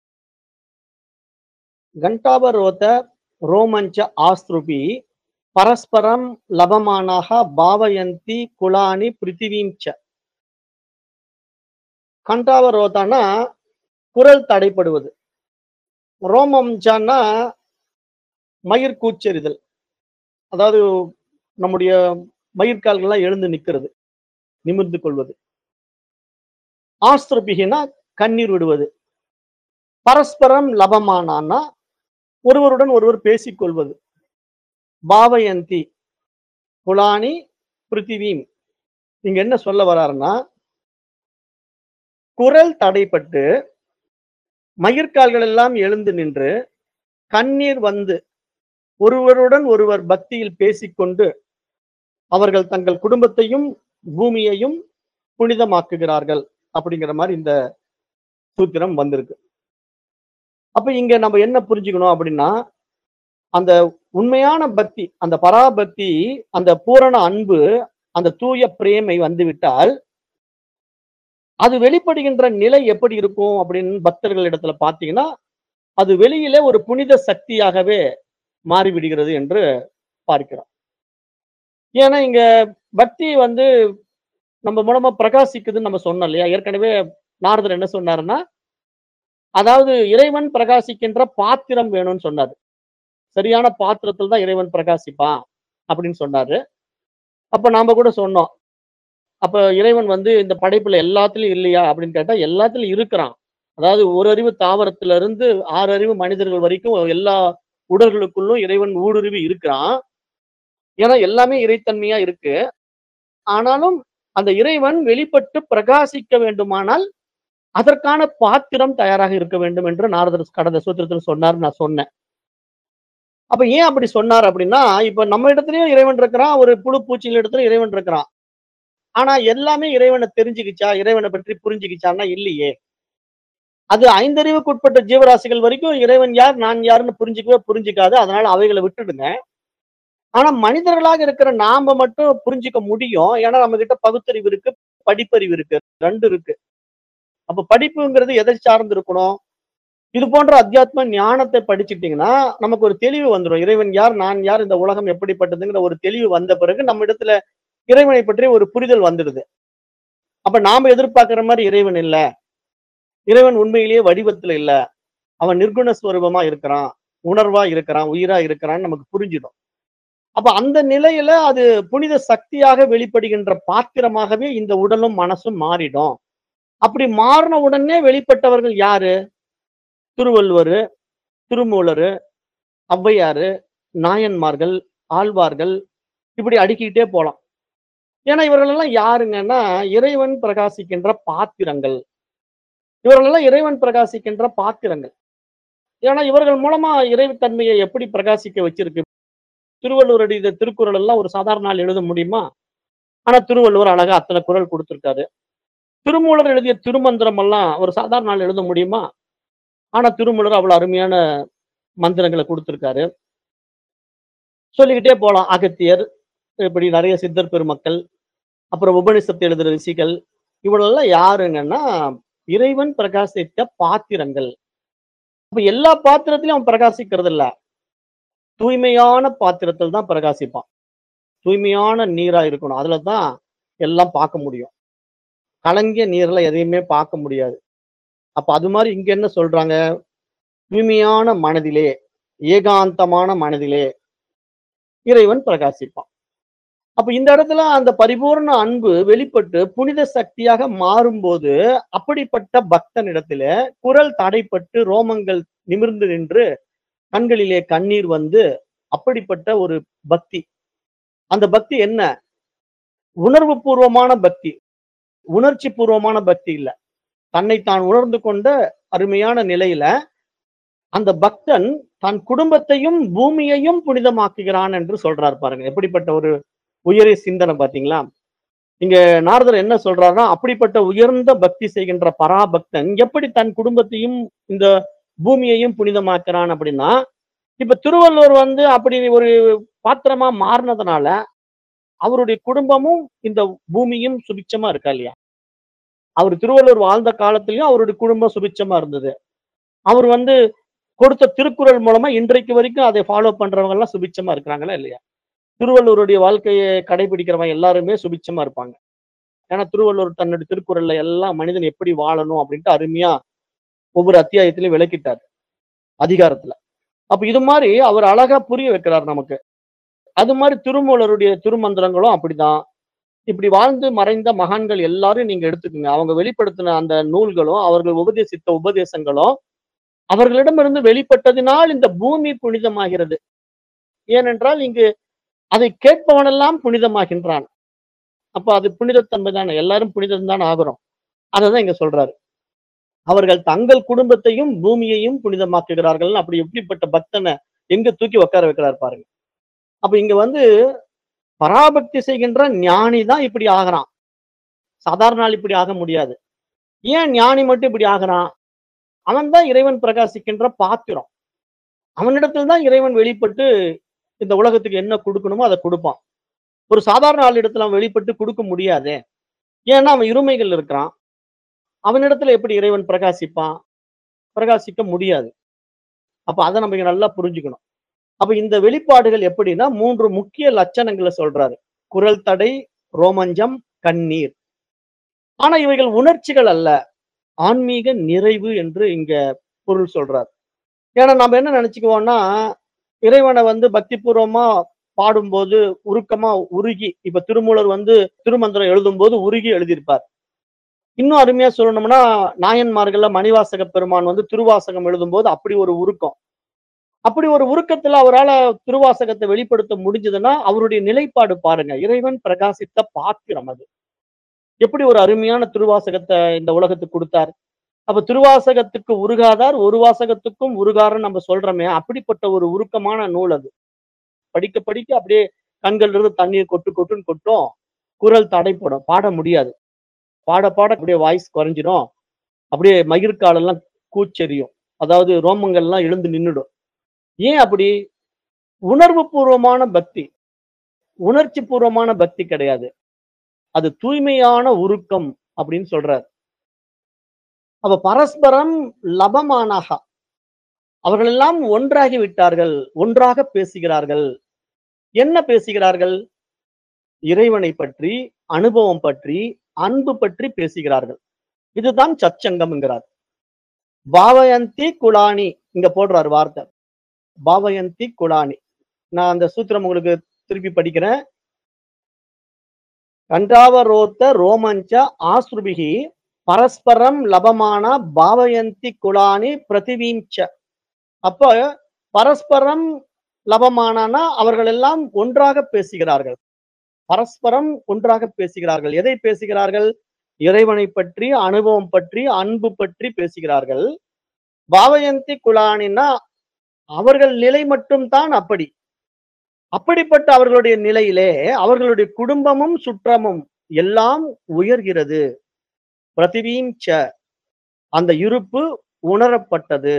கண்டாபரோத ரோமஞ்ச ஆஸ்ருபி பரஸ்பரம் லபமானாக பாவயந்தி குலானி பிருத்திவீஞ்ச கண்டாவரோதானா குரல் தடைப்படுவது ரோமம்சான்னா மயிர் கூச்செறிதல் அதாவது நம்முடைய மயிர்கால்கள்லாம் எழுந்து நிக்கிறது நிமிர்ந்து கொள்வது ஆஸ்திரபிகினா கண்ணீர் விடுவது பரஸ்பரம் லபமானான்னா ஒருவருடன் ஒருவர் பேசிக்கொள்வது பாவயந்தி குலானி பிருத்திவீம் இங்க என்ன சொல்ல வராருன்னா குரல் தடைப்பட்டு மயிர்கால்கள் எல்லாம் எழுந்து நின்று கண்ணீர் வந்து ஒருவருடன் ஒருவர் பக்தியில் பேசிக்கொண்டு அவர்கள் தங்கள் குடும்பத்தையும் பூமியையும் புனிதமாக்குகிறார்கள் அப்படிங்கிற மாதிரி இந்த சூத்திரம் வந்திருக்கு அப்ப இங்க நம்ம என்ன புரிஞ்சுக்கணும் அப்படின்னா அந்த உண்மையான பக்தி அந்த பராபக்தி அந்த பூரண அன்பு அந்த தூய பிரேமை வந்துவிட்டால் அது வெளிப்படுகின்ற நிலை எப்படி இருக்கும் அப்படின்னு பக்தர்கள் இடத்துல பார்த்தீங்கன்னா அது வெளியிலே ஒரு புனித சக்தியாகவே மாறிவிடுகிறது என்று பார்க்கிறோம் ஏன்னா இங்க பக்தி வந்து நம்ம மூலமா பிரகாசிக்குதுன்னு நம்ம சொன்னோம் இல்லையா ஏற்கனவே நாரதர் என்ன சொன்னாருன்னா அதாவது இறைவன் பிரகாசிக்கின்ற பாத்திரம் வேணும்னு சொன்னாரு சரியான பாத்திரத்தில் தான் இறைவன் பிரகாசிப்பான் அப்படின்னு சொன்னாரு அப்ப நாம கூட சொன்னோம் அப்ப இறைவன் வந்து இந்த படைப்புல எல்லாத்துலயும் இல்லையா அப்படின்னு கேட்டா எல்லாத்துலயும் இருக்கிறான் அதாவது ஒரு அறிவு தாவரத்துல இருந்து ஆறு அறிவு மனிதர்கள் வரைக்கும் எல்லா உடல்களுக்குள்ளும் இறைவன் ஊடுருவி இருக்கிறான் ஏன்னா எல்லாமே இறைத்தன்மையா இருக்கு ஆனாலும் அந்த இறைவன் வெளிப்பட்டு பிரகாசிக்க வேண்டுமானால் அதற்கான பாத்திரம் தயாராக இருக்க வேண்டும் என்று நாரதர் கடந்த சூத்திரத்தில் சொன்னார் நான் சொன்னேன் அப்ப ஏன் அப்படி சொன்னார் அப்படின்னா இப்ப நம்ம இடத்துலயும் இறைவன் இருக்கிறான் ஒரு புழு பூச்சிகள் இடத்துல இறைவன் இருக்கிறான் ஆனா எல்லாமே இறைவனை தெரிஞ்சுக்கிச்சா இறைவனை பற்றி புரிஞ்சுக்கிச்சான்னா இல்லையே அது ஐந்தறிவுக்கு உட்பட்ட ஜீவராசிகள் வரைக்கும் இறைவன் யார் நான் யாருன்னு புரிஞ்சுக்கவே புரிஞ்சுக்காது அதனால அவைகளை விட்டுடுங்க ஆனா மனிதர்களாக இருக்கிற நாம மட்டும் புரிஞ்சுக்க முடியும் ஏன்னா நம்ம கிட்ட பகுத்தறிவு இருக்கு படிப்பறிவு இருக்கு ரெண்டு இருக்கு அப்ப படிப்புங்கிறது எதை சார்ந்து இருக்கணும் இது போன்ற அத்தியாத்ம ஞானத்தை படிச்சுட்டீங்கன்னா நமக்கு ஒரு தெளிவு வந்துடும் இறைவன் யார் நான் யார் இந்த உலகம் எப்படிப்பட்டதுங்கிற ஒரு தெளிவு வந்த பிறகு நம்ம இடத்துல இறைவனை பற்றி ஒரு புரிதல் வந்துடுது அப்ப நாம எதிர்பார்க்கிற மாதிரி இறைவன் இல்ல இறைவன் உண்மையிலேயே வடிவத்துல இல்ல அவன் நிர்குண ஸ்வரூபமா இருக்கிறான் உணர்வா இருக்கிறான் உயிரா இருக்கிறான்னு நமக்கு புரிஞ்சிடும் அப்ப அந்த நிலையில அது புனித சக்தியாக வெளிப்படுகின்ற பாத்திரமாகவே இந்த உடலும் மனசும் மாறிடும் அப்படி மாறின உடனே வெளிப்பட்டவர்கள் யாரு திருவள்ளுவர் திருமூலர் ஔவையாரு நாயன்மார்கள் ஆழ்வார்கள் இப்படி அடுக்கிக்கிட்டே போலாம் ஏன்னா இவர்கள் எல்லாம் யாருங்கன்னா இறைவன் பிரகாசிக்கின்ற பாத்திரங்கள் இவர்கள் எல்லாம் இறைவன் பிரகாசிக்கின்ற பாத்திரங்கள் ஏன்னா இவர்கள் மூலமா இறைத்தன்மையை எப்படி பிரகாசிக்க வச்சிருக்கு திருவள்ளுவர் எழுதிய திருக்குறள் எல்லாம் ஒரு சாதாரண நாள் எழுத முடியுமா ஆனா திருவள்ளுவர் அழகா அத்தனை குரல் கொடுத்திருக்காரு திருமூலர் எழுதிய திருமந்திரம் எல்லாம் ஒரு சாதாரண நாள் எழுத முடியுமா ஆனா திருமூலர் அவ்வளவு அருமையான மந்திரங்களை கொடுத்திருக்காரு சொல்லிக்கிட்டே போலாம் அகத்தியர் இப்படி நிறைய சித்தர் பெருமக்கள் அப்புறம் உபனிஷத்து எழுதுற ரிஷிகள் இவளெல்லாம் யாருங்கன்னா இறைவன் பிரகாசித்த பாத்திரங்கள் அப்ப எல்லா பாத்திரத்திலும் அவன் பிரகாசிக்கிறது இல்ல தூய்மையான பாத்திரத்தில் தான் பிரகாசிப்பான் தூய்மையான நீரா இருக்கணும் அதுல தான் எல்லாம் பார்க்க முடியும் கலங்கிய நீர்ல எதையுமே பார்க்க முடியாது அப்ப அது மாதிரி இங்க என்ன சொல்றாங்க தூய்மையான மனதிலே ஏகாந்தமான மனதிலே இறைவன் பிரகாசிப்பான் அப்ப இந்த இடத்துல அந்த பரிபூர்ண அன்பு வெளிப்பட்டு புனித சக்தியாக மாறும்போது அப்படிப்பட்ட பக்தனிடத்துல குரல் தடைப்பட்டு ரோமங்கள் நிமிர்ந்து நின்று கண்களிலே கண்ணீர் வந்து அப்படிப்பட்ட ஒரு பக்தி அந்த பக்தி என்ன உணர்வு பூர்வமான பக்தி உணர்ச்சி பூர்வமான பக்தி இல்ல தன்னை தான் உணர்ந்து கொண்ட அருமையான நிலையில அந்த பக்தன் தன் குடும்பத்தையும் பூமியையும் புனிதமாக்குகிறான் என்று சொல்றார் பாருங்க எப்படிப்பட்ட ஒரு உயரிய சிந்தனை பாத்தீங்களா இங்க நாரதர் என்ன சொல்றாருன்னா அப்படிப்பட்ட உயர்ந்த பக்தி செய்கின்ற பராபக்தன் எப்படி தன் குடும்பத்தையும் இந்த பூமியையும் புனிதமாக்குறான் அப்படின்னா இப்ப திருவள்ளுவர் வந்து அப்படி ஒரு பாத்திரமா மாறினதுனால அவருடைய குடும்பமும் இந்த பூமியும் சுபிட்சமா இருக்கா இல்லையா அவர் திருவள்ளுவர் வாழ்ந்த காலத்திலயும் அவருடைய குடும்பம் சுபிட்சமா இருந்தது அவர் வந்து கொடுத்த திருக்குறள் மூலமா இன்றைக்கு வரைக்கும் அதை ஃபாலோ பண்றவங்க எல்லாம் சுபிட்சமா இருக்கிறாங்களா இல்லையா திருவள்ளுவருடைய வாழ்க்கையை கடைபிடிக்கிறவங்க எல்லாருமே சுபிட்சமா இருப்பாங்க ஏன்னா திருவள்ளுவர் தன்னுடைய திருக்குறள்ல எல்லாம் மனிதன் எப்படி வாழணும் அப்படின்ட்டு அருமையா ஒவ்வொரு அத்தியாயத்திலையும் விளக்கிட்டார் அதிகாரத்துல அப்ப இது மாதிரி அவர் அழகா புரிய வைக்கிறார் நமக்கு அது மாதிரி திருமூலருடைய திருமந்திரங்களும் அப்படிதான் இப்படி வாழ்ந்து மறைந்த மகான்கள் எல்லாரும் நீங்க எடுத்துக்கோங்க அவங்க வெளிப்படுத்தின அந்த நூல்களும் அவர்கள் உபதேசித்த உபதேசங்களும் அவர்களிடமிருந்து வெளிப்பட்டதினால் இந்த பூமி புனிதமாகிறது ஏனென்றால் இங்கு அதை கேட்பவனெல்லாம் புனிதமாகின்றான் அப்ப அது புனிதத்தன்மை தானே எல்லாரும் புனிதம் தான் ஆகிறோம் அததான் இங்க சொல்றாரு அவர்கள் தங்கள் குடும்பத்தையும் பூமியையும் புனிதமாக்குகிறார்கள் அப்படி எப்படிப்பட்ட பக்தனை எங்க தூக்கி உட்கார வைக்கிறார் பாருங்க அப்ப இங்க வந்து பராபக்தி செய்கின்ற ஞானி தான் இப்படி ஆகிறான் சாதாரண ஆள் இப்படி ஆக முடியாது ஏன் ஞானி மட்டும் இப்படி ஆகிறான் அவன் தான் இறைவன் பிரகாசிக்கின்ற பாத்திரம் அவனிடத்தில் தான் இறைவன் வெளிப்பட்டு இந்த உலகத்துக்கு என்ன கொடுக்கணுமோ அதை கொடுப்பான் ஒரு சாதாரண ஆள் இடத்துல அவன் வெளிப்பட்டு கொடுக்க முடியாதே ஏன்னா அவன் இருமைகள் இருக்கிறான் அவனிடத்துல எப்படி இறைவன் பிரகாசிப்பான் பிரகாசிக்க முடியாது அப்ப அதை நம்ம இங்க நல்லா புரிஞ்சுக்கணும் அப்ப இந்த வெளிப்பாடுகள் எப்படின்னா மூன்று முக்கிய லட்சணங்களை சொல்றாரு குரல் தடை ரோமஞ்சம் கண்ணீர் ஆனா இவைகள் உணர்ச்சிகள் அல்ல ஆன்மீக நிறைவு என்று இங்க பொருள் சொல்றார் ஏன்னா நம்ம என்ன நினைச்சுக்குவோம்னா இறைவனை வந்து பக்தி பூர்வமா பாடும்போது உருக்கமா உருகி இப்ப திருமூலர் வந்து திருமந்திரம் எழுதும்போது உருகி எழுதியிருப்பார் இன்னும் அருமையா சொல்லணும்னா நாயன்மார்கள்ல மணிவாசக பெருமான் வந்து திருவாசகம் எழுதும்போது அப்படி ஒரு உருக்கம் அப்படி ஒரு உருக்கத்துல அவரால் திருவாசகத்தை வெளிப்படுத்த முடிஞ்சதுன்னா அவருடைய நிலைப்பாடு பாருங்க இறைவன் பிரகாசித்த பாத்திரம் அது எப்படி ஒரு அருமையான திருவாசகத்தை இந்த உலகத்துக்கு கொடுத்தார் அப்ப திருவாசகத்துக்கு உருகாதார் ஒரு வாசகத்துக்கும் உருகாருன்னு நம்ம சொல்றோமே அப்படிப்பட்ட ஒரு உருக்கமான நூல் அது படிக்க படிக்க அப்படியே கண்கள் இருந்து தண்ணீர் கொட்டு கொட்டுன்னு கொட்டும் குரல் தடைப்படும் பாட முடியாது பாட பாட அப்படியே வாய்ஸ் குறைஞ்சிடும் அப்படியே மகிர்காலெல்லாம் கூச்செறியும் அதாவது ரோமங்கள்லாம் எழுந்து நின்றுடும் ஏன் அப்படி உணர்வு பூர்வமான பக்தி உணர்ச்சி பூர்வமான பக்தி கிடையாது அது தூய்மையான உருக்கம் அப்படின்னு சொல்றார் அப்ப பரஸ்பரம் லபமானாக அவர்கள் எல்லாம் ஒன்றாகி விட்டார்கள் ஒன்றாக பேசுகிறார்கள் என்ன பேசுகிறார்கள் இறைவனை பற்றி அனுபவம் பற்றி அன்பு பற்றி பேசுகிறார்கள் இதுதான் சச்சங்கம்ங்கிறார் பாவயந்தி குலானி இங்க போடுறார் வார்த்தை பாவயந்தி குலானி நான் அந்த சூத்திரம் உங்களுக்கு திருப்பி படிக்கிறேன் கண்டாவரோத்த ரோமஞ்ச ஆஸ்ருபிகி பரஸ்பரம் லபமான பாவயந்தி குலானி பிரதிவீஞ்ச அப்ப பரஸ்பரம் லபமானானா அவர்கள் எல்லாம் ஒன்றாக பேசுகிறார்கள் பரஸ்பரம் ஒன்றாக பேசுகிறார்கள் எதை பேசுகிறார்கள் இறைவனை பற்றி அனுபவம் பற்றி அன்பு பற்றி பேசுகிறார்கள் பாவயந்தி குலானின்னா அவர்கள் நிலை மட்டும்தான் அப்படி அப்படிப்பட்ட அவர்களுடைய நிலையிலே அவர்களுடைய குடும்பமும் சுற்றமும் எல்லாம் உயர்கிறது பிரதிவீம் ச அந்த இருப்பு உணரப்பட்டது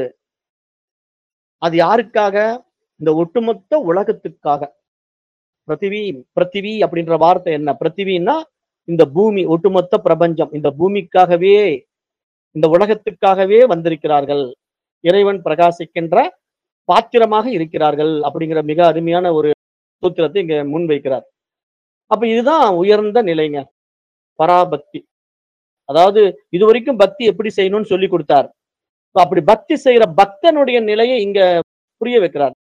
அது யாருக்காக இந்த ஒட்டுமொத்த உலகத்துக்காக பிருத்திவி பிருத்திவி அப்படின்ற வார்த்தை என்ன பிருத்திவின்னா இந்த பூமி ஒட்டுமொத்த பிரபஞ்சம் இந்த பூமிக்காகவே இந்த உலகத்துக்காகவே வந்திருக்கிறார்கள் இறைவன் பிரகாசிக்கின்ற பாத்திரமாக இருக்கிறார்கள் அப்படிங்கிற மிக அருமையான ஒரு சூத்திரத்தை இங்க முன்வைக்கிறார் அப்ப இதுதான் உயர்ந்த நிலைங்க பராபக்தி அதாவது இதுவரைக்கும் பக்தி எப்படி செய்யணும்னு சொல்லி கொடுத்தார் இப்ப அப்படி பக்தி செய்யற பக்தனுடைய நிலையை இங்க புரிய வைக்கிறார்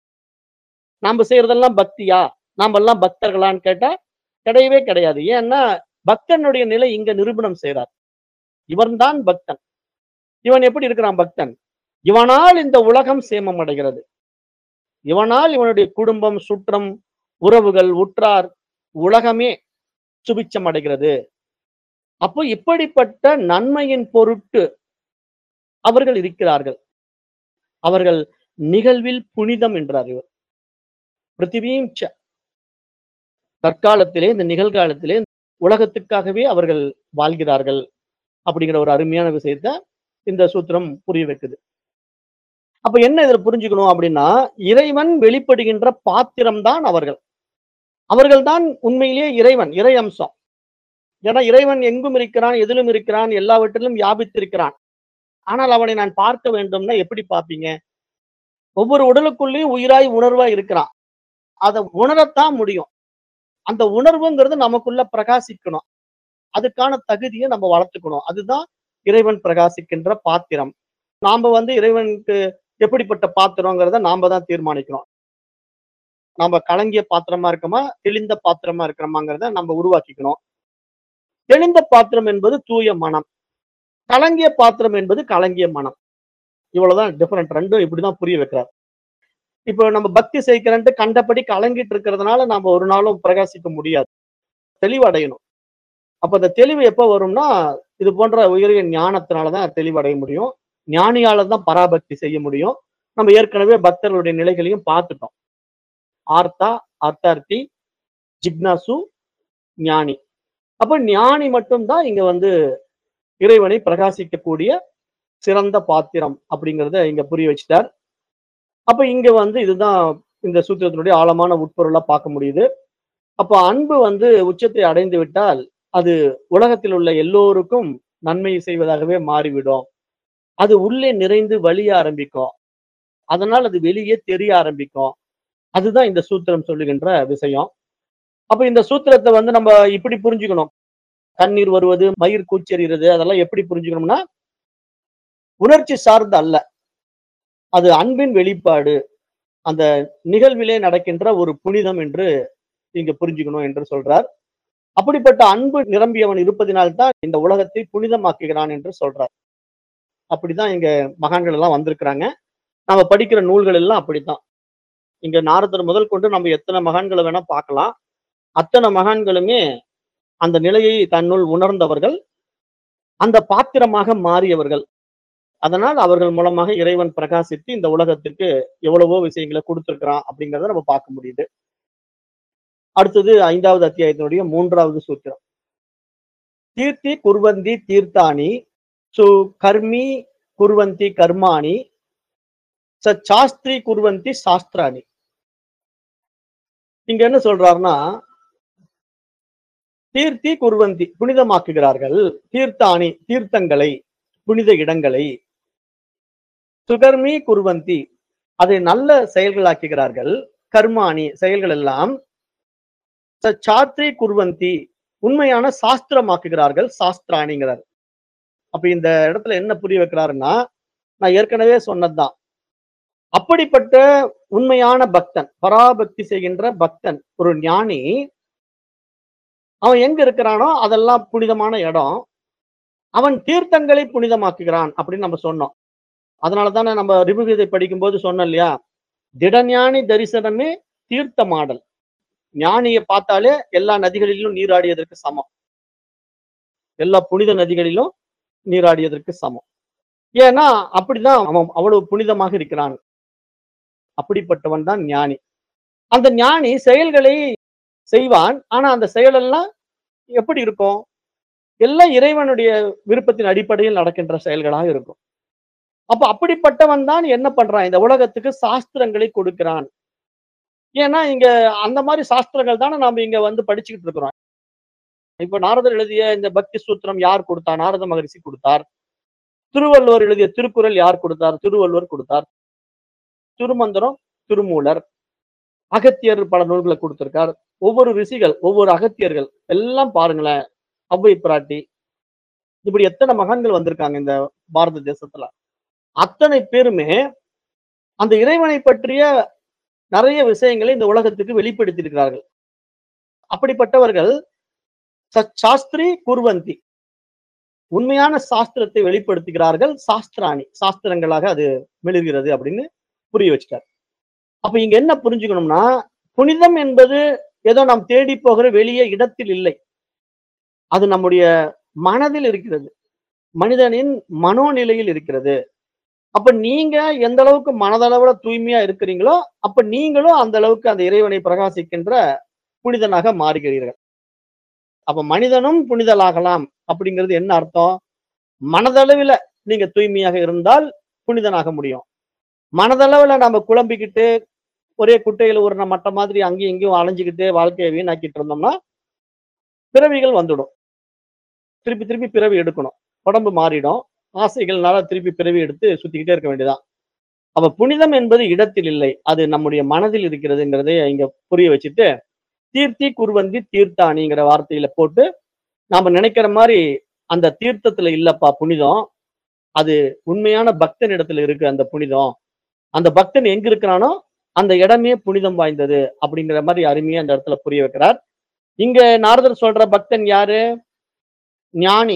நாம செய்யறதெல்லாம் பக்தியா நாம எல்லாம் பக்தர்களான்னு கேட்டா கிடையவே கிடையாது ஏன்னா பக்தனுடைய நிலை இங்க நிரூபணம் செய்றார் இவன்தான் பக்தன் இவன் எப்படி இருக்கிறான் பக்தன் இவனால் இந்த உலகம் சேமம் அடைகிறது இவனால் இவனுடைய குடும்பம் சுற்றம் உறவுகள் உற்றார் உலகமே சுபிச்சம் அடைகிறது அப்போ இப்படிப்பட்ட நன்மையின் பொருட்டு அவர்கள் இருக்கிறார்கள் அவர்கள் நிகழ்வில் புனிதம் என்றார் இவர் பிருத்திவியும் ச. தற்காலத்திலே இந்த நிகழ்காலத்திலே உலகத்துக்காகவே அவர்கள் வாழ்கிறார்கள் அப்படிங்கிற ஒரு அருமையான விஷயத்த இந்த சூத்திரம் புரிய வைக்குது அப்ப என்ன இதுல புரிஞ்சுக்கணும் அப்படின்னா இறைவன் வெளிப்படுகின்ற பாத்திரம் தான் அவர்கள் அவர்கள்தான் உண்மையிலேயே இறைவன் இறை அம்சம் ஏன்னா இறைவன் எங்கும் இருக்கிறான் எதிலும் இருக்கிறான் எல்லாவற்றிலும் வியாபித்திருக்கிறான் ஆனால் அவனை நான் பார்க்க வேண்டும்னா எப்படி பார்ப்பீங்க ஒவ்வொரு உடலுக்குள்ளேயும் உயிராய் உணர்வாய் இருக்கிறான் அதை உணரத்தான் முடியும் அந்த உணர்வுங்கிறது நமக்குள்ள பிரகாசிக்கணும் அதுக்கான தகுதியை நம்ம வளர்த்துக்கணும் அதுதான் இறைவன் பிரகாசிக்கின்ற பாத்திரம் நாம வந்து இறைவனுக்கு எப்படிப்பட்ட பாத்திரங்கிறத நாம தான் தீர்மானிக்கணும் நாம கலங்கிய பாத்திரமா இருக்கோமா தெளிந்த பாத்திரமா இருக்கிறோமாங்கிறத நம்ம உருவாக்கிக்கணும் தெளிந்த பாத்திரம் என்பது தூய மனம் கலங்கிய பாத்திரம் என்பது கலங்கிய மனம் இவ்வளவுதான் டிஃபரெண்ட் ரெண்டும் இப்படிதான் புரிய வைக்கிறார் இப்போ நம்ம பக்தி செய்கிறன்ட்டு கண்டபடி கலங்கிட்டு இருக்கிறதுனால நாம ஒரு நாளும் பிரகாசிக்க முடியாது தெளிவடையணும் அப்ப அந்த தெளிவு எப்ப வரும்னா இது போன்ற உயரிய ஞானத்தினாலதான் தெளிவடைய முடியும் ஞானியால தான் பராபக்தி செய்ய முடியும் நம்ம ஏற்கனவே பக்தர்களுடைய நிலைகளையும் பார்த்துட்டோம் ஆர்த்தா அர்த்தார்த்தி ஜிக்னாசு ஞானி அப்ப ஞானி மட்டும்தான் இங்க வந்து இறைவனை பிரகாசிக்கக்கூடிய சிறந்த பாத்திரம் அப்படிங்கிறத இங்க புரிய வச்சுட்டார் அப்ப இங்க வந்து இதுதான் இந்த சூத்திரத்தினுடைய ஆழமான உட்பொருளா பார்க்க முடியுது அப்ப அன்பு வந்து உச்சத்தை அடைந்து விட்டால் அது உலகத்தில் உள்ள எல்லோருக்கும் நன்மை செய்வதாகவே மாறிவிடும் அது உள்ளே நிறைந்து வழிய ஆரம்பிக்கும் அதனால் அது வெளியே தெரிய ஆரம்பிக்கும் அதுதான் இந்த சூத்திரம் சொல்லுகின்ற விஷயம் அப்ப இந்த சூத்திரத்தை வந்து நம்ம இப்படி புரிஞ்சுக்கணும் கண்ணீர் வருவது மயிர் கூச்செறிகிறது அதெல்லாம் எப்படி புரிஞ்சுக்கணும்னா உணர்ச்சி சார்ந்து அல்ல அது அன்பின் வெளிப்பாடு அந்த நிகழ்விலே நடக்கின்ற ஒரு புனிதம் என்று இங்க புரிஞ்சுக்கணும் என்று சொல்றார் அப்படிப்பட்ட அன்பு நிரம்பியவன் இருப்பதினால்தான் இந்த உலகத்தை புனிதமாக்குகிறான் என்று சொல்றார் அப்படிதான் இங்க மகான்கள் எல்லாம் வந்திருக்கிறாங்க நம்ம படிக்கிற நூல்கள் எல்லாம் அப்படித்தான் இங்க நாரதர் முதல் கொண்டு நம்ம எத்தனை மகான்களை வேணா பார்க்கலாம் அத்தனை மகான்களுமே அந்த நிலையை தன்னுள் உணர்ந்தவர்கள் அந்த பாத்திரமாக மாறியவர்கள் அதனால் அவர்கள் மூலமாக இறைவன் பிரகாசித்து இந்த உலகத்திற்கு எவ்வளவோ விஷயங்களை கொடுத்திருக்கிறான் அப்படிங்கிறத நம்ம பார்க்க முடியுது அடுத்தது ஐந்தாவது அத்தியாயத்தினுடைய மூன்றாவது சூத்திரம் தீர்த்தி குர்வந்தி தீர்த்தானி சு கர்மி குர்வந்தி கர்மாணி ச சாஸ்திரி குர்வந்தி சாஸ்திராணி இங்க என்ன சொல்றாருன்னா தீர்த்தி குர்வந்தி புனிதமாக்குகிறார்கள் தீர்த்தானி தீர்த்தங்களை புனித இடங்களை சுகர்மி குர்வந்தி அதை நல்ல செயல்களாக்குகிறார்கள் கர்மாணி செயல்கள் எல்லாம் ச சாத்ரி குர்வந்தி உண்மையான சாஸ்திரமாக்குகிறார்கள் சாஸ்திராணிங்கிறார் அப்ப இந்த இடத்துல என்ன புரிய வைக்கிறாருன்னா நான் ஏற்கனவே சொன்னதுதான் அப்படிப்பட்ட உண்மையான பக்தன் பராபக்தி செய்கின்ற பக்தன் ஒரு ஞானி அவன் எங்க இருக்கிறானோ அதெல்லாம் புனிதமான இடம் அவன் தீர்த்தங்களை புனிதமாக்குகிறான் அப்படின்னு நம்ம சொன்னோம் அதனால தானே நம்ம ரிபுகீதை படிக்கும்போது சொன்னோம் இல்லையா திடஞானி தரிசனமே தீர்த்த மாடல் ஞானியை பார்த்தாலே எல்லா நதிகளிலும் நீராடியதற்கு சமம் எல்லா புனித நதிகளிலும் நீராடியதற்கு சமம் ஏன்னா அப்படிதான் அவன் அவ்வளவு புனிதமாக இருக்கிறான் அப்படிப்பட்டவன் தான் ஞானி அந்த ஞானி செயல்களை செய்வான் ஆனா அந்த செயலெல்லாம் எப்படி இருக்கும் எல்லாம் இறைவனுடைய விருப்பத்தின் அடிப்படையில் நடக்கின்ற செயல்களாக இருக்கும் அப்ப அப்படிப்பட்டவன் தான் என்ன பண்றான் இந்த உலகத்துக்கு சாஸ்திரங்களை கொடுக்கிறான் ஏன்னா இங்க அந்த மாதிரி சாஸ்திரங்கள் தானே நாம இங்க வந்து படிச்சுக்கிட்டு இருக்கிறோம் இப்ப நாரதர் எழுதிய இந்த பக்தி சூத்திரம் யார் கொடுத்தா நாரத மகரிஷி கொடுத்தார் திருவள்ளுவர் எழுதிய திருக்குறள் யார் கொடுத்தார் திருவள்ளுவர் கொடுத்தார் திருமந்திரம் திருமூலர் அகத்தியர் பல நூல்களை கொடுத்திருக்கார் ஒவ்வொரு ரிஷிகள் ஒவ்வொரு அகத்தியர்கள் எல்லாம் பாருங்களேன் அவ்வை பிராட்டி இப்படி எத்தனை மகான்கள் வந்திருக்காங்க இந்த பாரத தேசத்துல அத்தனை பேருமே அந்த இறைவனை பற்றிய நிறைய விஷயங்களை இந்த உலகத்துக்கு வெளிப்படுத்தி இருக்கிறார்கள் அப்படிப்பட்டவர்கள் சாஸ்திரி குர்வந்தி உண்மையான சாஸ்திரத்தை வெளிப்படுத்துகிறார்கள் சாஸ்திராணி சாஸ்திரங்களாக அது மெழுகிறது அப்படின்னு புரிய வச்சுட்டார் அப்ப இங்க என்ன புரிஞ்சுக்கணும்னா புனிதம் என்பது ஏதோ நாம் தேடி போகிற வெளியே இடத்தில் இல்லை அது நம்முடைய மனதில் இருக்கிறது மனிதனின் மனோநிலையில் இருக்கிறது அப்ப நீங்க எந்த அளவுக்கு மனதளவுல தூய்மையா இருக்கிறீங்களோ அப்ப நீங்களும் அந்த அளவுக்கு அந்த இறைவனை பிரகாசிக்கின்ற புனிதனாக மாறுகிறீர்கள் அப்ப மனிதனும் புனிதலாகலாம் அப்படிங்கிறது என்ன அர்த்தம் மனதளவில் நீங்க தூய்மையாக இருந்தால் புனிதனாக முடியும் மனதளவுல நம்ம குழம்பிக்கிட்டு ஒரே குட்டையில ஒரு மட்ட மாதிரி அங்கேயும் இங்கேயும் அலைஞ்சுக்கிட்டு வாழ்க்கையை வீணாக்கிட்டு இருந்தோம்னா பிறவிகள் வந்துடும் திருப்பி திருப்பி பிறவி எடுக்கணும் உடம்பு மாறிடும் ஆசைகள்னால திருப்பி பிறவி எடுத்து சுத்திக்கிட்டே இருக்க வேண்டியதான் அப்ப புனிதம் என்பது இடத்தில் இல்லை அது நம்முடைய மனதில் இருக்கிறதுங்கிறதை இங்க புரிய வச்சுட்டு தீர்த்தி குருவந்தி தீர்த்தானிங்கிற வார்த்தையில போட்டு நாம நினைக்கிற மாதிரி அந்த தீர்த்தத்துல இல்லப்பா புனிதம் அது உண்மையான பக்தன் இடத்துல இருக்கு அந்த புனிதம் அந்த பக்தன் எங்க இருக்கிறானோ அந்த இடமே புனிதம் வாய்ந்தது அப்படிங்கிற மாதிரி அருமையா அந்த இடத்துல புரிய வைக்கிறார் இங்க நாரதர் சொல்ற பக்தன் யாரு ஞானி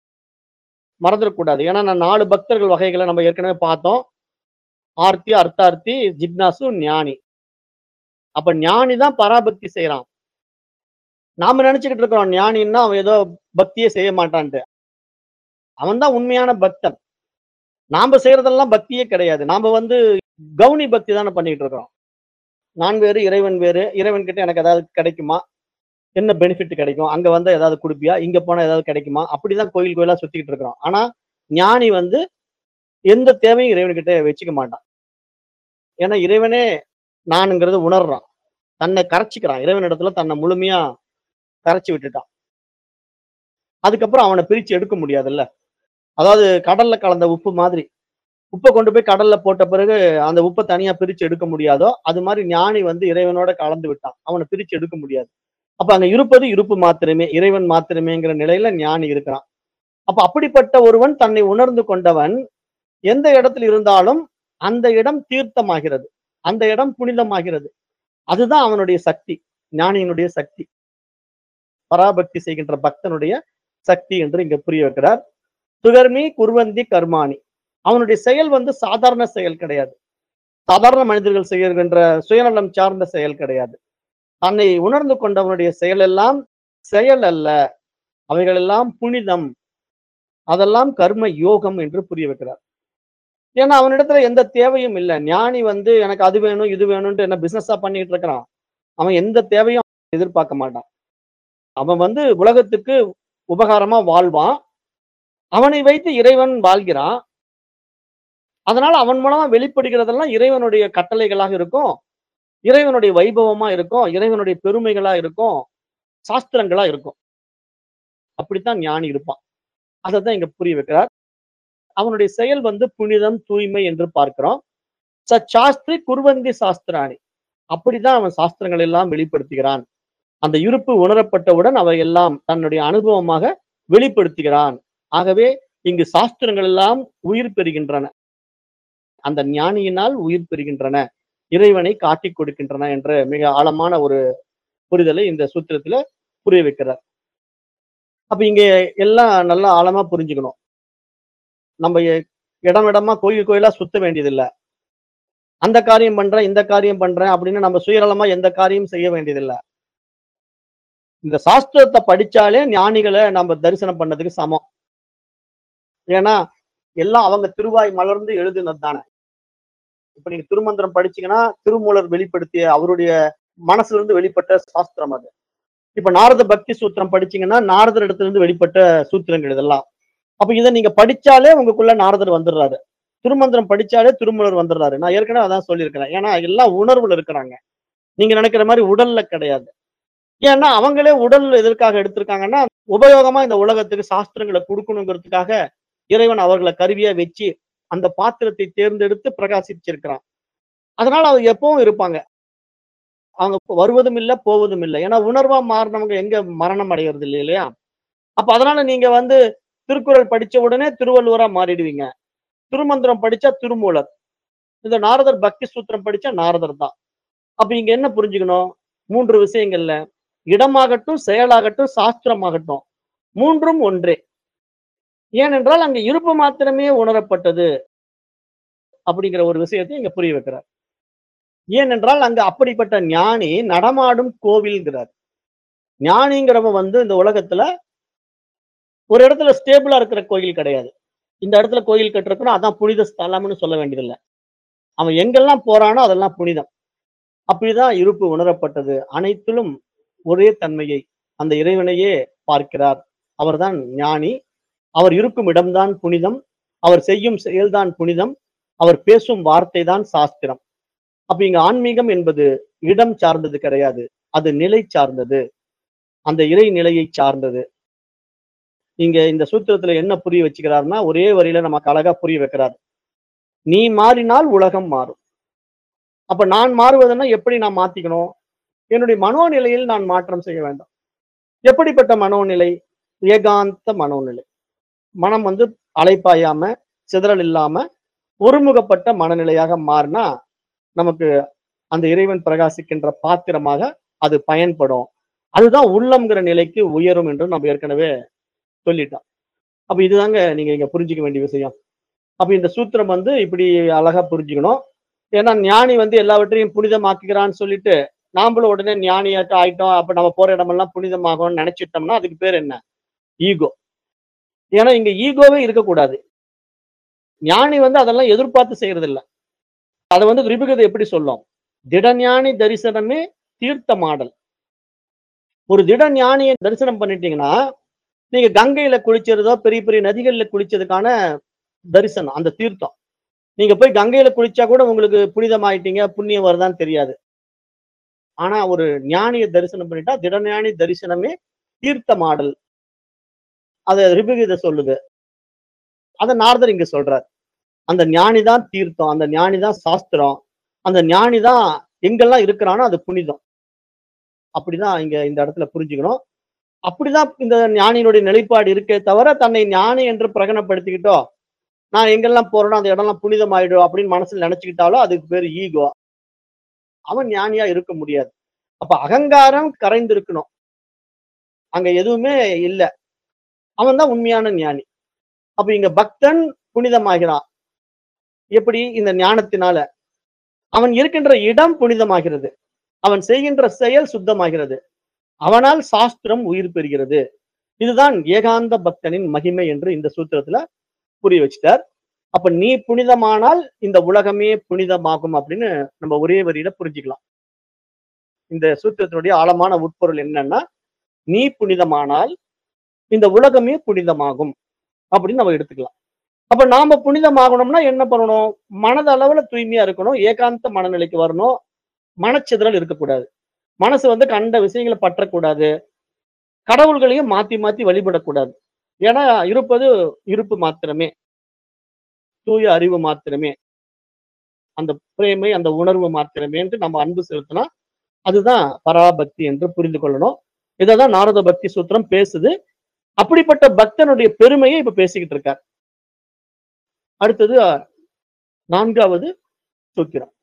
மறந்துடக்கூடாது ஏன்னா நான் நாலு பக்தர்கள் வகைகளை நம்ம ஏற்கனவே பார்த்தோம் ஆர்த்தி அர்த்தார்த்தி ஜிக்னாசு ஞானி அப்ப ஞானி தான் பராபக்தி செய்யறான் நாம நினைச்சுக்கிட்டு இருக்கிறோம் ஞானின்னா அவன் ஏதோ பக்தியே செய்ய மாட்டான்ட்டு அவன் தான் உண்மையான பக்தன் நாம செய்யறதெல்லாம் பக்தியே கிடையாது நாம வந்து கவுனி பக்தி தானே பண்ணிட்டு இருக்கிறோம் நான் வேறு இறைவன் வேறு இறைவன் கிட்ட எனக்கு ஏதாவது கிடைக்குமா என்ன பெனிஃபிட் கிடைக்கும் அங்க வந்து ஏதாவது கொடுப்பியா இங்க போனா ஏதாவது கிடைக்குமா அப்படிதான் கோயில் கோயிலா சுத்திக்கிட்டு இருக்கிறோம் ஆனா ஞானி வந்து எந்த தேவையும் இறைவன்கிட்ட வச்சுக்க மாட்டான் ஏன்னா இறைவனே நானுங்கிறது உணர்றான் தன்னை கரைச்சிக்கிறான் இறைவன் இடத்துல தன்னை முழுமையா கரைச்சி விட்டுட்டான் அதுக்கப்புறம் அவனை பிரிச்சு எடுக்க முடியாதுல்ல அதாவது கடல்ல கலந்த உப்பு மாதிரி உப்பை கொண்டு போய் கடல்ல போட்ட பிறகு அந்த உப்பை தனியா பிரிச்சு எடுக்க முடியாதோ அது மாதிரி ஞானி வந்து இறைவனோட கலந்து விட்டான் அவனை பிரிச்சு எடுக்க முடியாது அப்ப அங்க இருப்பது இருப்பு மாத்திரமே இறைவன் மாத்திரமேங்கிற நிலையில ஞானி இருக்கிறான் அப்ப அப்படிப்பட்ட ஒருவன் தன்னை உணர்ந்து கொண்டவன் எந்த இடத்துல இருந்தாலும் அந்த இடம் தீர்த்தமாகிறது அந்த இடம் புனிதமாகிறது அதுதான் அவனுடைய சக்தி ஞானியினுடைய சக்தி பராபக்தி செய்கின்ற பக்தனுடைய சக்தி என்று இங்க புரிய வைக்கிறார் சுகர்மி குர்வந்தி கர்மாணி அவனுடைய செயல் வந்து சாதாரண செயல் கிடையாது சாதாரண மனிதர்கள் செய்கின்ற சுயநலம் சார்ந்த செயல் கிடையாது தன்னை உணர்ந்து கொண்டவனுடைய செயல் எல்லாம் செயல் அல்ல அவைகளெல்லாம் புனிதம் அதெல்லாம் கர்ம யோகம் என்று புரிய வைக்கிறார் ஏன்னா அவனிடத்துல எந்த தேவையும் இல்லை ஞானி வந்து எனக்கு அது வேணும் இது வேணும்ட்டு என்ன பிசினஸா பண்ணிட்டு இருக்கிறான் அவன் எந்த தேவையும் எதிர்பார்க்க மாட்டான் அவன் வந்து உலகத்துக்கு உபகாரமா வாழ்வான் அவனை வைத்து இறைவன் வாழ்கிறான் அதனால அவன் மூலமா வெளிப்படுகிறதெல்லாம் இறைவனுடைய கட்டளைகளாக இருக்கும் இறைவனுடைய வைபவமா இருக்கும் இறைவனுடைய பெருமைகளா இருக்கும் சாஸ்திரங்களா இருக்கும் அப்படித்தான் ஞானி இருப்பான் அதை தான் இங்க புரிய வைக்கிறார் அவனுடைய செயல் வந்து புனிதம் தூய்மை என்று பார்க்கிறோம் ச சாஸ்திரி குர்வந்தி சாஸ்திராணி அப்படித்தான் அவன் சாஸ்திரங்கள் எல்லாம் வெளிப்படுத்துகிறான் அந்த இருப்பு உணரப்பட்டவுடன் அவை எல்லாம் தன்னுடைய அனுபவமாக வெளிப்படுத்துகிறான் ஆகவே இங்கு சாஸ்திரங்கள் எல்லாம் உயிர் பெறுகின்றன அந்த ஞானியினால் உயிர் பெறுகின்றன இறைவனை காட்டிக் கொடுக்கின்றன என்ற மிக ஆழமான ஒரு புரிதலை இந்த சூத்திரத்துல புரிய வைக்கிறார் அப்ப இங்க எல்லாம் நல்லா ஆழமா புரிஞ்சுக்கணும் நம்ம எ- இடம் இடமா கோயில் கோயிலா சுத்த வேண்டியதில்லை அந்த காரியம் பண்றேன் இந்த காரியம் பண்றேன் அப்படின்னு நம்ம சுயநலமா எந்த காரியம் செய்ய வேண்டியதில்லை இந்த சாஸ்திரத்தை படிச்சாலே ஞானிகளை நம்ம தரிசனம் பண்ணதுக்கு சமம் ஏன்னா எல்லாம் அவங்க திருவாய் மலர்ந்து எழுதுனது தானே இப்ப நீங்க திருமந்திரம் படிச்சீங்கன்னா திருமூலர் வெளிப்படுத்திய அவருடைய மனசுல இருந்து வெளிப்பட்ட சாஸ்திரம் அது இப்ப நாரத பக்தி சூத்திரம் படிச்சீங்கன்னா நாரதர் இடத்துல இருந்து வெளிப்பட்ட சூத்திரங்கள் இதெல்லாம் அப்ப இதை நீங்க படிச்சாலே உங்களுக்குள்ள நாரதர் வந்துடுறாரு திருமந்திரம் படிச்சாலே திருமூலர் வந்துடுறாரு நான் ஏற்கனவே அதான் சொல்லியிருக்கிறேன் ஏன்னா எல்லாம் உணர்வுல இருக்கிறாங்க நீங்க நினைக்கிற மாதிரி உடல்ல கிடையாது ஏன்னா அவங்களே உடல் எதற்காக எடுத்திருக்காங்கன்னா உபயோகமா இந்த உலகத்துக்கு சாஸ்திரங்களை கொடுக்கணுங்கிறதுக்காக இறைவன் அவர்களை கருவியா வச்சு அந்த பாத்திரத்தை தேர்ந்தெடுத்து பிரகாசிச்சிருக்கிறான் அதனால அவங்க எப்பவும் இருப்பாங்க அவங்க வருவதும் இல்லை போவதும் இல்லை ஏன்னா உணர்வா மாறினவங்க எங்க மரணம் அடைகிறது இல்லை இல்லையா அப்ப அதனால நீங்க வந்து திருக்குறள் படிச்ச உடனே திருவள்ளுவரா மாறிடுவீங்க திருமந்திரம் படிச்சா திருமூலர் இந்த நாரதர் பக்தி சூத்திரம் படிச்சா நாரதர் தான் அப்ப இங்க என்ன புரிஞ்சுக்கணும் மூன்று விஷயங்கள்ல இடமாகட்டும் செயலாகட்டும் சாஸ்திரமாகட்டும் மூன்றும் ஒன்றே ஏனென்றால் அங்க இருப்பு மாத்திரமே உணரப்பட்டது அப்படிங்கிற ஒரு விஷயத்தை இங்க புரிய வைக்கிறார் ஏனென்றால் அங்க அப்படிப்பட்ட ஞானி நடமாடும் கோவில்ங்கிறார் ஞானிங்கிறவன் வந்து இந்த உலகத்துல ஒரு இடத்துல ஸ்டேபிளா இருக்கிற கோயில் கிடையாது இந்த இடத்துல கோயில் கட்டுறதுன்னா அதான் புனித ஸ்தலம்னு சொல்ல வேண்டியதில்லை அவன் எங்கெல்லாம் போறானோ அதெல்லாம் புனிதம் அப்படிதான் இருப்பு உணரப்பட்டது அனைத்திலும் ஒரே தன்மையை அந்த இறைவனையே பார்க்கிறார் அவர்தான் ஞானி அவர் இருக்கும் இடம்தான் புனிதம் அவர் செய்யும் செயல்தான் புனிதம் அவர் பேசும் வார்த்தை தான் சாஸ்திரம் அப்ப இங்க ஆன்மீகம் என்பது இடம் சார்ந்தது கிடையாது அது நிலை சார்ந்தது அந்த இறை நிலையை சார்ந்தது இங்க இந்த சூத்திரத்துல என்ன புரிய வச்சுக்கிறாருன்னா ஒரே வரியில நமக்கு அழகா புரிய வைக்கிறார் நீ மாறினால் உலகம் மாறும் அப்ப நான் மாறுவதுன்னா எப்படி நான் மாத்திக்கணும் என்னுடைய மனோநிலையில் நான் மாற்றம் செய்ய வேண்டும் எப்படிப்பட்ட மனோநிலை ஏகாந்த மனோநிலை மனம் வந்து அலைப்பாயாம சிதறல் இல்லாம ஒருமுகப்பட்ட மனநிலையாக மாறினா நமக்கு அந்த இறைவன் பிரகாசிக்கின்ற பாத்திரமாக அது பயன்படும் அதுதான் உள்ளம்ங்கிற நிலைக்கு உயரும் என்று நம்ம ஏற்கனவே சொல்லிட்டோம் அப்ப இதுதாங்க நீங்க இங்க புரிஞ்சுக்க வேண்டிய விஷயம் அப்ப இந்த சூத்திரம் வந்து இப்படி அழகா புரிஞ்சுக்கணும் ஏன்னா ஞானி வந்து எல்லாவற்றையும் புனிதமாக்குகிறான்னு சொல்லிட்டு நாமளும் உடனே ஞானியாட்டம் ஆயிட்டோம் அப்ப நம்ம போற இடமெல்லாம் புனிதமாகும்னு நினைச்சிட்டோம்னா அதுக்கு பேர் என்ன ஈகோ ஏன்னா இங்க ஈகோவே இருக்கக்கூடாது ஞானி வந்து அதெல்லாம் எதிர்பார்த்து செய்யறது இல்ல அதை வந்து ரிபுகதை எப்படி சொல்லும் திடஞானி தரிசனமே தீர்த்த மாடல் ஒரு திட ஞானியை தரிசனம் பண்ணிட்டீங்கன்னா நீங்க கங்கையில குளிச்சதோ பெரிய பெரிய நதிகள்ல குளிச்சதுக்கான தரிசனம் அந்த தீர்த்தம் நீங்க போய் கங்கையில குளிச்சா கூட உங்களுக்கு புனிதமாயிட்டீங்க புண்ணியம் வருதான்னு தெரியாது ஆனா ஒரு ஞானியை தரிசனம் பண்ணிட்டா திடஞானி தரிசனமே தீர்த்த மாடல் அத ரிபுகீதை சொல்லுது அத நாரதர் இங்க சொல்றார் அந்த ஞானி தான் தீர்த்தம் அந்த ஞானி தான் சாஸ்திரம் அந்த ஞானி தான் எங்கெல்லாம் இருக்கிறானோ அது புனிதம் அப்படிதான் இங்க இந்த இடத்துல புரிஞ்சுக்கணும் அப்படிதான் இந்த ஞானியினுடைய நிலைப்பாடு இருக்கே தவிர தன்னை ஞானி என்று பிரகடனப்படுத்திக்கிட்டோ நான் எங்கெல்லாம் போறேனோ அந்த இடம்லாம் புனிதம் ஆயிடும் அப்படின்னு மனசுல நினைச்சுக்கிட்டாலோ அதுக்கு பேர் ஈகோ அவன் ஞானியா இருக்க முடியாது அப்ப அகங்காரம் கரைந்து இருக்கணும் அங்க எதுவுமே இல்லை அவன் தான் உண்மையான ஞானி அப்ப இங்க பக்தன் புனிதமாகிறான் எப்படி இந்த ஞானத்தினால அவன் இருக்கின்ற இடம் புனிதமாகிறது அவன் செய்கின்ற செயல் சுத்தமாகிறது அவனால் சாஸ்திரம் உயிர் பெறுகிறது இதுதான் ஏகாந்த பக்தனின் மகிமை என்று இந்த சூத்திரத்துல புரிய வச்சிட்டார் அப்ப நீ புனிதமானால் இந்த உலகமே புனிதமாகும் அப்படின்னு நம்ம ஒரே வரியில புரிஞ்சுக்கலாம் இந்த சூத்திரத்தினுடைய ஆழமான உட்பொருள் என்னன்னா நீ புனிதமானால் இந்த உலகமே புனிதமாகும் அப்படின்னு நம்ம எடுத்துக்கலாம் அப்ப நாம புனிதமாகணும்னா என்ன பண்ணணும் மனதளவுல தூய்மையா இருக்கணும் ஏகாந்த மனநிலைக்கு வரணும் மனச்சிதறல் இருக்கக்கூடாது மனசு வந்து கண்ட விஷயங்களை பற்றக்கூடாது கடவுள்களையும் மாத்தி மாத்தி வழிபடக்கூடாது ஏன்னா இருப்பது இருப்பு மாத்திரமே தூய அறிவு மாத்திரமே அந்த பிரேமை அந்த உணர்வு மாத்திரமே என்று நம்ம அன்பு செலுத்தினா அதுதான் பராபக்தி என்று புரிந்து கொள்ளணும் இதைதான் நாரத பக்தி சூத்திரம் பேசுது அப்படிப்பட்ட பக்தனுடைய பெருமையை இப்ப பேசிக்கிட்டு இருக்கார் அடுத்தது நான்காவது சூத்திரம்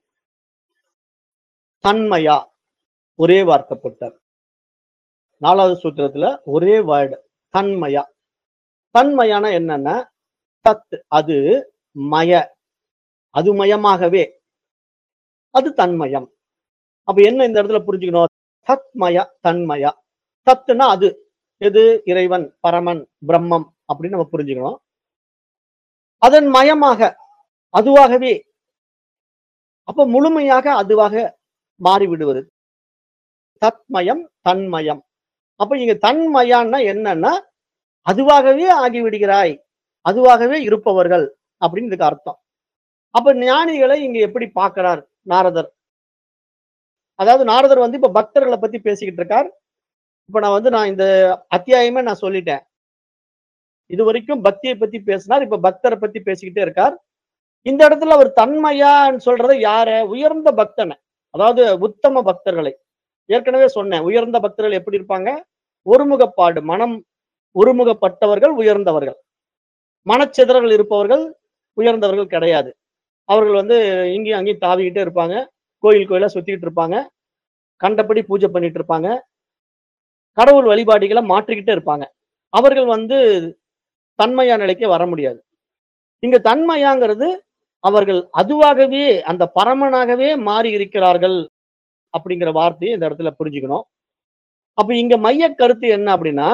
தன்மையா ஒரே வார்த்தை போட்டார் நாலாவது சூத்திரத்துல ஒரே வேர்டு தன்மயா தன்மயானா என்னன்னா தத் அது மய அது மயமாகவே அது தன்மயம் அப்ப என்ன இந்த இடத்துல புரிஞ்சுக்கணும் தத்மய தன்மயா தத்துனா அது எது இறைவன் பரமன் பிரம்மம் அப்படின்னு நம்ம புரிஞ்சுக்கணும் அதன் மயமாக அதுவாகவே அப்ப முழுமையாக அதுவாக மாறிவிடுவது தத்மயம் தன்மயம் அப்ப இங்க தன்மயான்னா என்னன்னா அதுவாகவே ஆகிவிடுகிறாய் அதுவாகவே இருப்பவர்கள் அப்படின்னு இதுக்கு அர்த்தம் அப்ப ஞானிகளை இங்க எப்படி பார்க்கிறார் நாரதர் அதாவது நாரதர் வந்து இப்ப பக்தர்களை பத்தி பேசிக்கிட்டு இருக்கார் இப்ப நான் வந்து நான் இந்த அத்தியாயமே நான் சொல்லிட்டேன் இது வரைக்கும் பக்தியை பத்தி பேசினார் இப்ப பக்தரை பத்தி பேசிக்கிட்டே இருக்கார் இந்த இடத்துல அவர் தன்மையான்னு சொல்றத யார உயர்ந்த பக்தனை அதாவது உத்தம பக்தர்களை ஏற்கனவே சொன்னேன் உயர்ந்த பக்தர்கள் எப்படி இருப்பாங்க ஒருமுகப்பாடு மனம் ஒருமுகப்பட்டவர்கள் உயர்ந்தவர்கள் மனச்சிதறல் இருப்பவர்கள் உயர்ந்தவர்கள் கிடையாது அவர்கள் வந்து இங்கேயும் அங்கேயும் தாவிக்கிட்டே இருப்பாங்க கோயில் கோயிலா சுத்திக்கிட்டு இருப்பாங்க கண்டபடி பூஜை பண்ணிட்டு இருப்பாங்க கடவுள் வழிபாடுகளை மாற்றிக்கிட்டே இருப்பாங்க அவர்கள் வந்து தன்மையா நிலைக்கு வர முடியாது இங்க தன்மையாங்கிறது அவர்கள் அதுவாகவே அந்த பரமனாகவே மாறி இருக்கிறார்கள் அப்படிங்கிற வார்த்தையை இந்த இடத்துல புரிஞ்சுக்கணும் அப்ப இங்க மைய கருத்து என்ன அப்படின்னா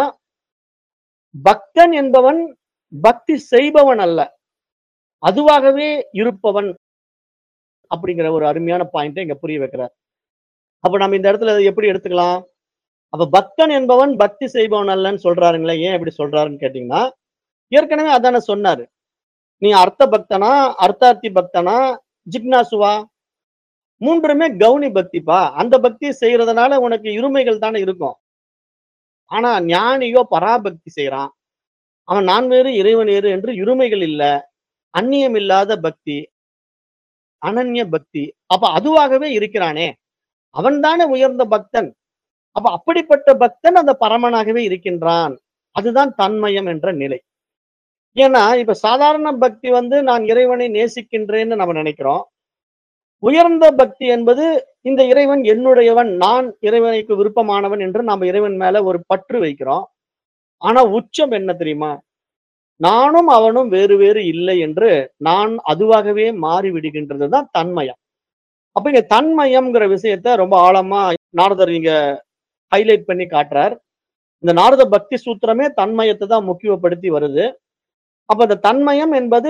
பக்தன் என்பவன் பக்தி செய்பவன் அல்ல அதுவாகவே இருப்பவன் அப்படிங்கிற ஒரு அருமையான பாயிண்டை இங்க புரிய வைக்கிறார் அப்ப நம்ம இந்த இடத்துல இதை எப்படி எடுத்துக்கலாம் அப்ப பக்தன் என்பவன் பக்தி செய்பவன் அல்லன்னு சொல்றாருங்களே ஏன் இப்படி சொல்றாருன்னு கேட்டீங்கன்னா ஏற்கனவே அதானே சொன்னாரு நீ அர்த்த பக்தனா அர்த்தார்த்தி பக்தனா ஜிக்னாசுவா மூன்றுமே கவுனி பக்திப்பா அந்த பக்தி செய்யறதுனால உனக்கு இருமைகள் தானே இருக்கும் ஆனா ஞானியோ பராபக்தி செய்யறான் அவன் நான் வேறு இறைவன் வேறு என்று இருமைகள் இல்ல அந்நியம் இல்லாத பக்தி அனன்ய பக்தி அப்ப அதுவாகவே இருக்கிறானே அவன் தானே உயர்ந்த பக்தன் அப்ப அப்படிப்பட்ட பக்தன் அந்த பரமனாகவே இருக்கின்றான் அதுதான் தன்மயம் என்ற நிலை ஏன்னா இப்ப சாதாரண பக்தி வந்து நான் இறைவனை நேசிக்கின்றேன்னு நம்ம நினைக்கிறோம் உயர்ந்த பக்தி என்பது இந்த இறைவன் என்னுடையவன் நான் இறைவனுக்கு விருப்பமானவன் என்று நாம இறைவன் மேல ஒரு பற்று வைக்கிறோம் ஆனா உச்சம் என்ன தெரியுமா நானும் அவனும் வேறு வேறு இல்லை என்று நான் அதுவாகவே மாறி விடுகின்றது தான் தன்மயம் அப்ப இங்க தன்மயம்ங்கிற விஷயத்த ரொம்ப ஆழமா நாரதர் இங்க ஹைலைட் பண்ணி காட்டுறார் இந்த நாரத பக்தி சூத்திரமே தன்மயத்தை தான் முக்கியப்படுத்தி வருது அப்ப இந்த தன்மயம் என்பது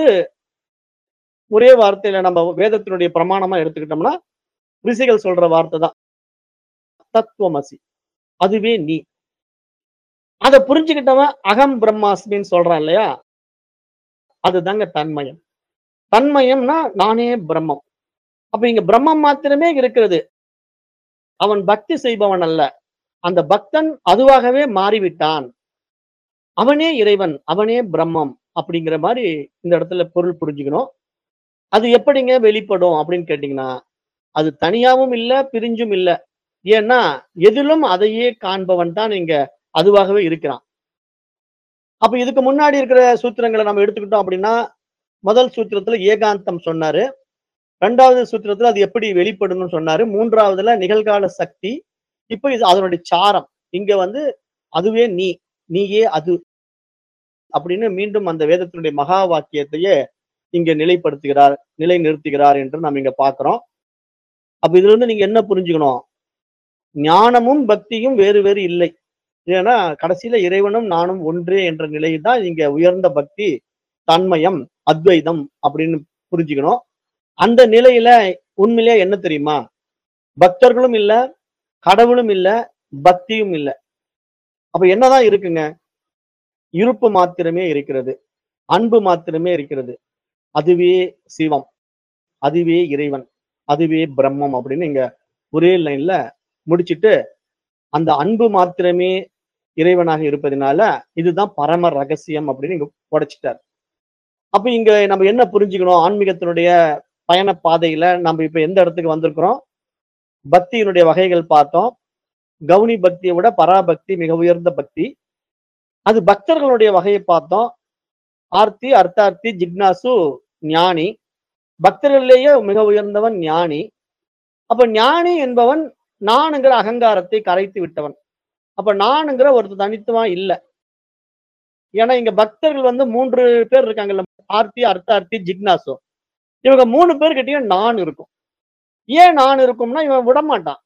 ஒரே வார்த்தையில நம்ம வேதத்தினுடைய பிரமாணமா எடுத்துக்கிட்டோம்னா ரிஷிகள் சொல்ற வார்த்தை தான் தத்துவமசி அதுவே நீ அதை புரிஞ்சுக்கிட்டவன் அகம் பிரம்மாஸ்மின்னு சொல்றான் இல்லையா அதுதாங்க தன்மயம் தன்மயம்னா நானே பிரம்மம் அப்ப இங்க பிரம்மம் மாத்திரமே இருக்கிறது அவன் பக்தி செய்பவன் அல்ல அந்த பக்தன் அதுவாகவே மாறிவிட்டான் அவனே இறைவன் அவனே பிரம்மம் அப்படிங்கிற மாதிரி இந்த இடத்துல பொருள் புரிஞ்சுக்கணும் அது எப்படிங்க வெளிப்படும் அப்படின்னு கேட்டீங்கன்னா அது தனியாவும் இல்ல பிரிஞ்சும் இல்ல ஏன்னா எதிலும் அதையே காண்பவன் தான் இங்க அதுவாகவே இருக்கிறான் அப்ப இதுக்கு முன்னாடி இருக்கிற சூத்திரங்களை நம்ம எடுத்துக்கிட்டோம் அப்படின்னா முதல் சூத்திரத்துல ஏகாந்தம் சொன்னாரு ரெண்டாவது சூத்திரத்துல அது எப்படி வெளிப்படணும்னு சொன்னாரு மூன்றாவதுல நிகழ்கால சக்தி இப்போ இது அதனுடைய சாரம் இங்க வந்து அதுவே நீ நீயே அது அப்படின்னு மீண்டும் அந்த வேதத்தினுடைய மகா வாக்கியத்தையே இங்க நிலைப்படுத்துகிறார் நிலை நிறுத்துகிறார் என்று நாம் இங்க பாக்குறோம் அப்ப இதுல இருந்து நீங்க என்ன புரிஞ்சுக்கணும் ஞானமும் பக்தியும் வேறு வேறு இல்லை ஏன்னா கடைசியில இறைவனும் நானும் ஒன்றே என்ற நிலையில் தான் இங்க உயர்ந்த பக்தி தன்மயம் அத்வைதம் அப்படின்னு புரிஞ்சுக்கணும் அந்த நிலையில உண்மையிலேயே என்ன தெரியுமா பக்தர்களும் இல்ல கடவுளும் இல்ல பக்தியும் இல்ல அப்ப என்னதான் இருக்குங்க இருப்பு மாத்திரமே இருக்கிறது அன்பு மாத்திரமே இருக்கிறது அதுவே சிவம் அதுவே இறைவன் அதுவே பிரம்மம் அப்படின்னு இங்க ஒரே லைன்ல முடிச்சிட்டு அந்த அன்பு மாத்திரமே இறைவனாக இருப்பதனால இதுதான் பரம ரகசியம் அப்படின்னு இங்க உடைச்சிட்டார் அப்ப இங்க நம்ம என்ன புரிஞ்சுக்கணும் ஆன்மீகத்தினுடைய பயண பாதையில நம்ம இப்ப எந்த இடத்துக்கு வந்திருக்கிறோம் பக்தியினுடைய வகைகள் பார்த்தோம் கவுனி பக்தியை விட பராபக்தி மிக உயர்ந்த பக்தி அது பக்தர்களுடைய வகையை பார்த்தோம் ஆர்த்தி அர்த்தார்த்தி ஜிக்னாசு ஞானி பக்தர்களிலேயே மிக உயர்ந்தவன் ஞானி அப்ப ஞானி என்பவன் நானுங்கிற அகங்காரத்தை கரைத்து விட்டவன் அப்ப நானுங்கிற ஒரு தனித்துவம் இல்ல ஏன்னா இங்க பக்தர்கள் வந்து மூன்று பேர் இருக்காங்கல்ல ஆர்த்தி அர்த்தார்த்தி ஜிக்னாசு இவங்க மூணு பேர்கிட்டயும் நான் இருக்கும் ஏன் நான் இருக்கும்னா இவன் விட மாட்டான்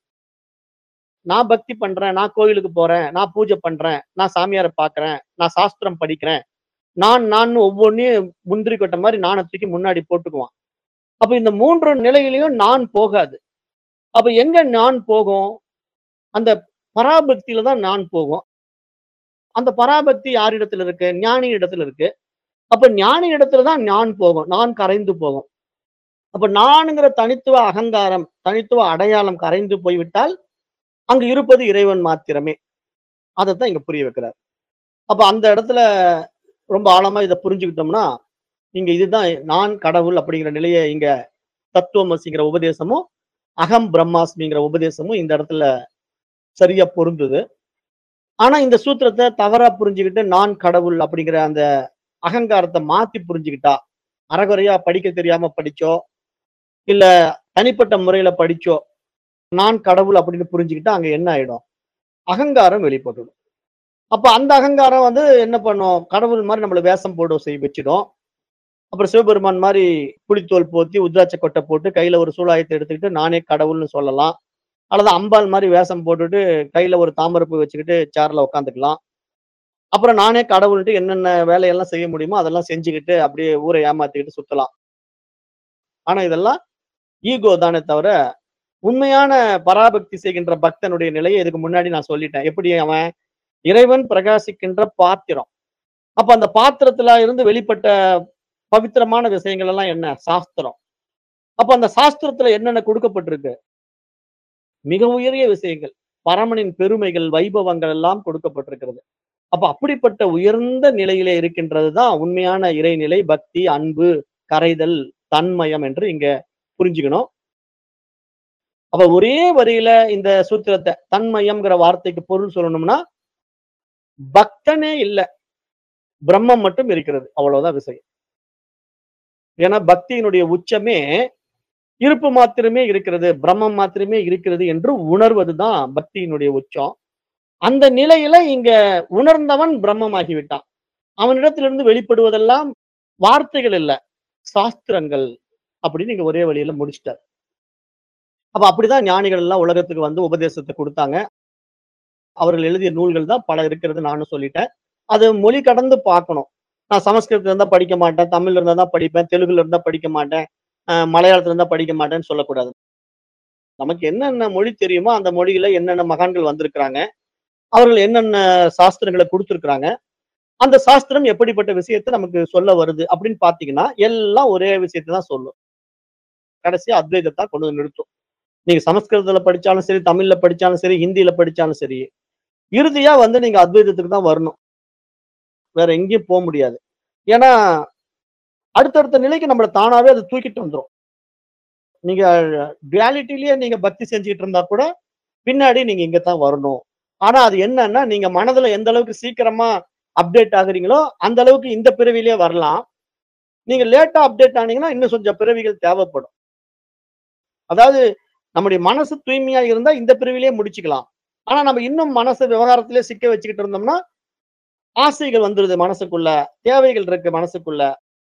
நான் பக்தி பண்றேன் நான் கோயிலுக்கு போறேன் நான் பூஜை பண்றேன் நான் சாமியாரை பாக்குறேன் நான் சாஸ்திரம் படிக்கிறேன் நான் நான் ஒவ்வொன்றையும் முந்திரி கொட்ட மாதிரி நானை தூக்கி முன்னாடி போட்டுக்குவான் அப்ப இந்த மூன்று நிலையிலையும் நான் போகாது அப்ப எங்க நான் போகும் அந்த பராபக்தியில தான் நான் போகும் அந்த பராபக்தி யாரிடத்துல இருக்கு ஞானி இடத்துல இருக்கு அப்ப ஞானி இடத்துல தான் நான் போகும் நான் கரைந்து போகும் அப்ப நானுங்கிற தனித்துவ அகங்காரம் தனித்துவ அடையாளம் கரைந்து போய்விட்டால் அங்கு இருப்பது இறைவன் மாத்திரமே அதைத்தான் இங்க புரிய வைக்கிறார் அப்ப அந்த இடத்துல ரொம்ப ஆழமா இதை புரிஞ்சுக்கிட்டோம்னா இங்க இதுதான் நான் கடவுள் அப்படிங்கிற நிலையை இங்க தத்துவமசிங்கிற உபதேசமும் அகம் பிரம்மாஸ்மிங்கிற உபதேசமும் இந்த இடத்துல சரியா பொருந்துது ஆனா இந்த சூத்திரத்தை தவறா புரிஞ்சுக்கிட்டு நான் கடவுள் அப்படிங்கிற அந்த அகங்காரத்தை மாத்தி புரிஞ்சுக்கிட்டா அறகுறையா படிக்க தெரியாம படிச்சோ இல்ல தனிப்பட்ட முறையில படிச்சோ நான் கடவுள் அப்படின்னு புரிஞ்சுக்கிட்டா அங்க என்ன ஆயிடும் அகங்காரம் வெளிப்பட்டுடும் அப்ப அந்த அகங்காரம் வந்து என்ன பண்ணும் கடவுள் மாதிரி நம்மள வேஷம் போட செய் வச்சிடும் அப்புறம் சிவபெருமான் மாதிரி புளித்தோல் போத்தி உத்ராட்ச கொட்டை போட்டு கையில ஒரு சூலாயத்தை எடுத்துக்கிட்டு நானே கடவுள்னு சொல்லலாம் அல்லது அம்பாள் மாதிரி வேஷம் போட்டுட்டு கையில ஒரு தாமரப்பு வச்சுக்கிட்டு சேர்ல உட்காந்துக்கலாம் அப்புறம் நானே கடவுள்ட்டு என்னென்ன வேலையெல்லாம் செய்ய முடியுமோ அதெல்லாம் செஞ்சுக்கிட்டு அப்படியே ஊரை ஏமாத்திக்கிட்டு சுத்தலாம் ஆனா இதெல்லாம் ஈகோ தானே தவிர உண்மையான பராபக்தி செய்கின்ற பக்தனுடைய நிலையை இதுக்கு முன்னாடி நான் சொல்லிட்டேன் எப்படி அவன் இறைவன் பிரகாசிக்கின்ற பாத்திரம் அப்ப அந்த பாத்திரத்துல இருந்து வெளிப்பட்ட பவித்திரமான விஷயங்கள் எல்லாம் என்ன சாஸ்திரம் அப்ப அந்த சாஸ்திரத்துல என்னென்ன கொடுக்கப்பட்டிருக்கு மிக உயரிய விஷயங்கள் பரமனின் பெருமைகள் வைபவங்கள் எல்லாம் கொடுக்கப்பட்டிருக்கிறது அப்ப அப்படிப்பட்ட உயர்ந்த நிலையிலே இருக்கின்றது தான் உண்மையான இறைநிலை பக்தி அன்பு கரைதல் தன்மயம் என்று இங்க புரிஞ்சுக்கணும் அப்ப ஒரே வரியில இந்த சூத்திரத்தை தன்மயம்ங்கிற வார்த்தைக்கு பொருள் சொல்லணும்னா பக்தனே இல்ல பிரம்மம் மட்டும் இருக்கிறது அவ்வளவுதான் விஷயம் ஏன்னா பக்தியினுடைய உச்சமே இருப்பு மாத்திரமே இருக்கிறது பிரம்மம் மாத்திரமே இருக்கிறது என்று உணர்வதுதான் பக்தியினுடைய உச்சம் அந்த நிலையில இங்க உணர்ந்தவன் பிரம்மமாகி விட்டான் அவனிடத்திலிருந்து வெளிப்படுவதெல்லாம் வார்த்தைகள் இல்ல சாஸ்திரங்கள் அப்படின்னு நீங்க ஒரே வழியில முடிச்சிட்டார் அப்ப அப்படிதான் ஞானிகள் எல்லாம் உலகத்துக்கு வந்து உபதேசத்தை கொடுத்தாங்க அவர்கள் எழுதிய நூல்கள் தான் பல இருக்கிறது நானும் சொல்லிட்டேன் அது மொழி கடந்து பார்க்கணும் நான் சமஸ்கிருதத்துல இருந்தா படிக்க மாட்டேன் தமிழ்ல இருந்தா தான் படிப்பேன் தெலுங்குல இருந்தா படிக்க மாட்டேன் அஹ் மலையாளத்துல இருந்தா படிக்க மாட்டேன்னு சொல்லக்கூடாது நமக்கு என்னென்ன மொழி தெரியுமோ அந்த மொழியில என்னென்ன மகான்கள் வந்திருக்கிறாங்க அவர்கள் என்னென்ன சாஸ்திரங்களை கொடுத்திருக்கிறாங்க அந்த சாஸ்திரம் எப்படிப்பட்ட விஷயத்தை நமக்கு சொல்ல வருது அப்படின்னு பாத்தீங்கன்னா எல்லாம் ஒரே விஷயத்தை தான் சொல்லும் கடைசியா அத்வைதத்தை கொண்டு வந்து நிறுத்தும் நீங்க சமஸ்கிருதத்துல படிச்சாலும் சரி தமிழ்ல படிச்சாலும் சரி ஹிந்தியில படிச்சாலும் சரி இறுதியா வந்து நீங்க அத்வைதத்துக்கு தான் வரணும் வேற எங்கேயும் போக முடியாது ஏன்னா அடுத்தடுத்த நிலைக்கு நம்மள தானாவே அது தூக்கிட்டு வந்துரும் நீங்க டுவாலிட்டிலேயே நீங்க பக்தி செஞ்சுக்கிட்டு இருந்தா கூட பின்னாடி நீங்க இங்க தான் வரணும் ஆனா அது என்னன்னா நீங்க மனதுல எந்த அளவுக்கு சீக்கிரமா அப்டேட் ஆகுறீங்களோ அந்த அளவுக்கு இந்த பிறவிலேயே வரலாம் நீங்க லேட்டா அப்டேட் ஆனீங்கன்னா இன்னும் கொஞ்சம் பிறவிகள் தேவைப்படும் அதாவது நம்முடைய மனசு தூய்மையா இருந்தா இந்த பிறவிலேயே முடிச்சுக்கலாம் ஆனா நம்ம இன்னும் மனசு விவகாரத்திலே சிக்க வச்சுக்கிட்டு இருந்தோம்னா ஆசைகள் வந்துருது மனசுக்குள்ள தேவைகள் இருக்கு மனசுக்குள்ள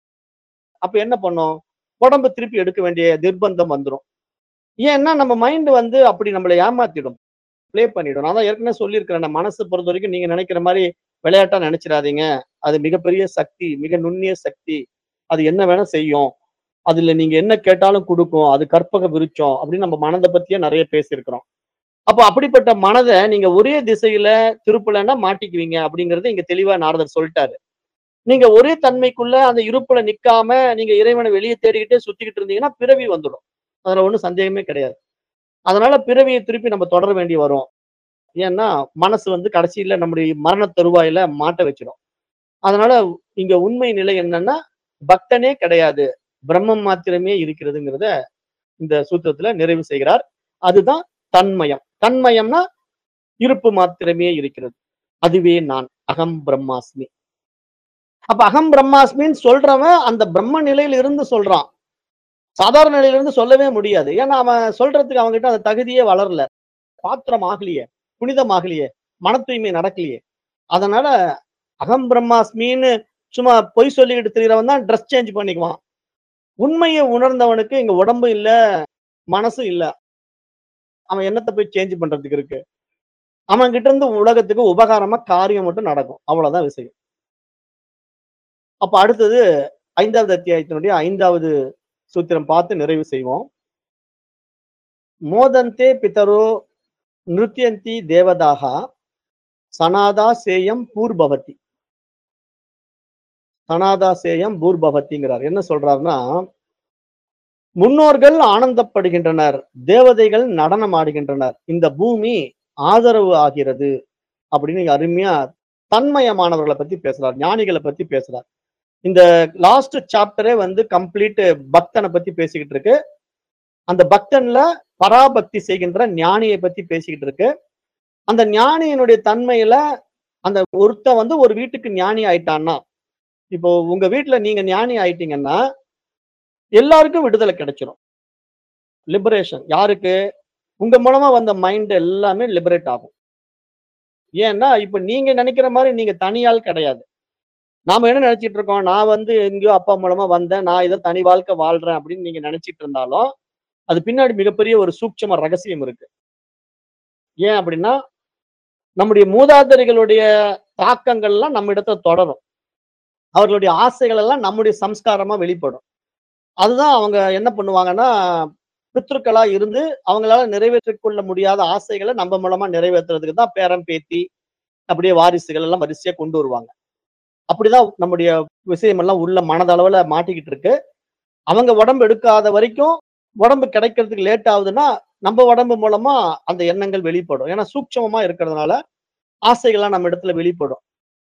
அப்ப என்ன பண்ணும் உடம்பு திருப்பி எடுக்க வேண்டிய நிர்பந்தம் வந்துடும் ஏன்னா நம்ம மைண்ட் வந்து அப்படி நம்மளை ஏமாத்திடும் ப்ளே பண்ணிடும் நான் தான் ஏற்கனவே சொல்லியிருக்கிறேன் நம்ம மனசு பொறுத்த வரைக்கும் நீங்க நினைக்கிற மாதிரி விளையாட்டா நினைச்சிடாதீங்க அது மிகப்பெரிய சக்தி மிக நுண்ணிய சக்தி அது என்ன வேணா செய்யும் அதுல நீங்க என்ன கேட்டாலும் கொடுக்கும் அது கற்பக விருச்சம் அப்படின்னு நம்ம மனதை பத்தியே நிறைய பேசியிருக்கிறோம் அப்போ அப்படிப்பட்ட மனதை நீங்க ஒரே திசையில திருப்பலன்னா மாட்டிக்குவீங்க அப்படிங்கறத இங்க தெளிவா நாரதர் சொல்லிட்டாரு நீங்க ஒரே தன்மைக்குள்ள அந்த இருப்புல நிக்காம நீங்க இறைவனை வெளியே தேடிக்கிட்டே சுத்திக்கிட்டு இருந்தீங்கன்னா பிறவி வந்துடும் அதுல ஒண்ணும் சந்தேகமே கிடையாது அதனால பிறவியை திருப்பி நம்ம தொடர வேண்டி வரும் ஏன்னா மனசு வந்து கடைசியில நம்முடைய மரண தருவாயில மாட்ட வச்சிடும் அதனால இங்க உண்மை நிலை என்னன்னா பக்தனே கிடையாது பிரம்மம் மாத்திரமே இருக்கிறதுங்கிறத இந்த சூத்திரத்துல நிறைவு செய்கிறார் அதுதான் தன்மயம் தன்மயம்னா இருப்பு மாத்திரமே இருக்கிறது அதுவே நான் அகம் பிரம்மாஸ்மி அப்ப அகம் பிரம்மாஸ்மின்னு சொல்றவன் அந்த பிரம்ம நிலையில இருந்து சொல்றான் சாதாரண நிலையில இருந்து சொல்லவே முடியாது ஏன்னா அவன் சொல்றதுக்கு அவன்கிட்ட அந்த தகுதியே வளரல பாத்திரம் ஆகலையே புனிதம் ஆகலையே மன தூய்மை நடக்கலையே அதனால அகம் பிரம்மாஸ்மின்னு சும்மா பொய் சொல்லிக்கிட்டு தெரியறவன் தான் ட்ரெஸ் சேஞ்ச் பண்ணிக்குவான் உண்மையை உணர்ந்தவனுக்கு இங்க உடம்பு இல்ல மனசு இல்ல அவன் என்னத்தை போய் சேஞ்ச் பண்றதுக்கு இருக்கு அவன் கிட்ட இருந்து உலகத்துக்கு உபகாரமா காரியம் மட்டும் நடக்கும் அவ்வளவுதான் விஷயம் அப்ப அடுத்தது ஐந்தாவது அத்தியாயத்தினுடைய ஐந்தாவது சூத்திரம் பார்த்து நிறைவு செய்வோம் மோதந்தே பிதரோ நிருத்தியந்தி தேவதாக சனாதா சேயம் பூர்பவதி சனாதா சேயம் பூர்பவதிங்கிறார் என்ன சொல்றாருன்னா முன்னோர்கள் ஆனந்தப்படுகின்றனர் தேவதைகள் நடனம் ஆடுகின்றனர் இந்த பூமி ஆதரவு ஆகிறது அப்படின்னு அருமையா தன்மயமானவர்களை பத்தி பேசுறார் ஞானிகளை பத்தி பேசுறார் இந்த லாஸ்ட் சாப்டரே வந்து கம்ப்ளீட் பக்தனை பத்தி பேசிக்கிட்டு இருக்கு அந்த பக்தன்ல பராபக்தி செய்கின்ற ஞானியை பத்தி பேசிக்கிட்டு இருக்கு அந்த ஞானியினுடைய தன்மையில அந்த ஒருத்தன் வந்து ஒரு வீட்டுக்கு ஞானி ஆயிட்டான்னா இப்போ உங்க வீட்டுல நீங்க ஞானி ஆயிட்டீங்கன்னா எல்லாருக்கும் விடுதலை கிடைச்சிரும் லிபரேஷன் யாருக்கு உங்க மூலமா வந்த மைண்ட் எல்லாமே லிபரேட் ஆகும் ஏன்னா இப்ப நீங்க நினைக்கிற மாதிரி நீங்க தனியால் கிடையாது நாம என்ன நினைச்சிட்டு இருக்கோம் நான் வந்து எங்கேயோ அப்பா மூலமா வந்தேன் நான் இதை தனி வாழ்க்கை வாழ்றேன் அப்படின்னு நீங்க நினைச்சிட்டு இருந்தாலும் அது பின்னாடி மிகப்பெரிய ஒரு சூட்சம ரகசியம் இருக்கு ஏன் அப்படின்னா நம்முடைய மூதாதைகளுடைய தாக்கங்கள்லாம் நம்ம இடத்துல தொடரும் அவர்களுடைய ஆசைகள் எல்லாம் நம்முடைய சம்ஸ்காரமா வெளிப்படும் அதுதான் அவங்க என்ன பண்ணுவாங்கன்னா பித்ருக்களா இருந்து அவங்களால நிறைவேற்றிக் கொள்ள முடியாத ஆசைகளை நம்ம மூலமா நிறைவேற்றுறதுக்கு தான் பேரம் பேத்தி அப்படியே வாரிசுகள் எல்லாம் வரிசையா கொண்டு வருவாங்க அப்படிதான் நம்முடைய விஷயம் எல்லாம் உள்ள மனதளவுல மாட்டிக்கிட்டு இருக்கு அவங்க உடம்பு எடுக்காத வரைக்கும் உடம்பு கிடைக்கிறதுக்கு லேட் ஆகுதுன்னா நம்ம உடம்பு மூலமா அந்த எண்ணங்கள் வெளிப்படும் ஏன்னா சூட்சமமா இருக்கிறதுனால ஆசைகள்லாம் நம்ம இடத்துல வெளிப்படும்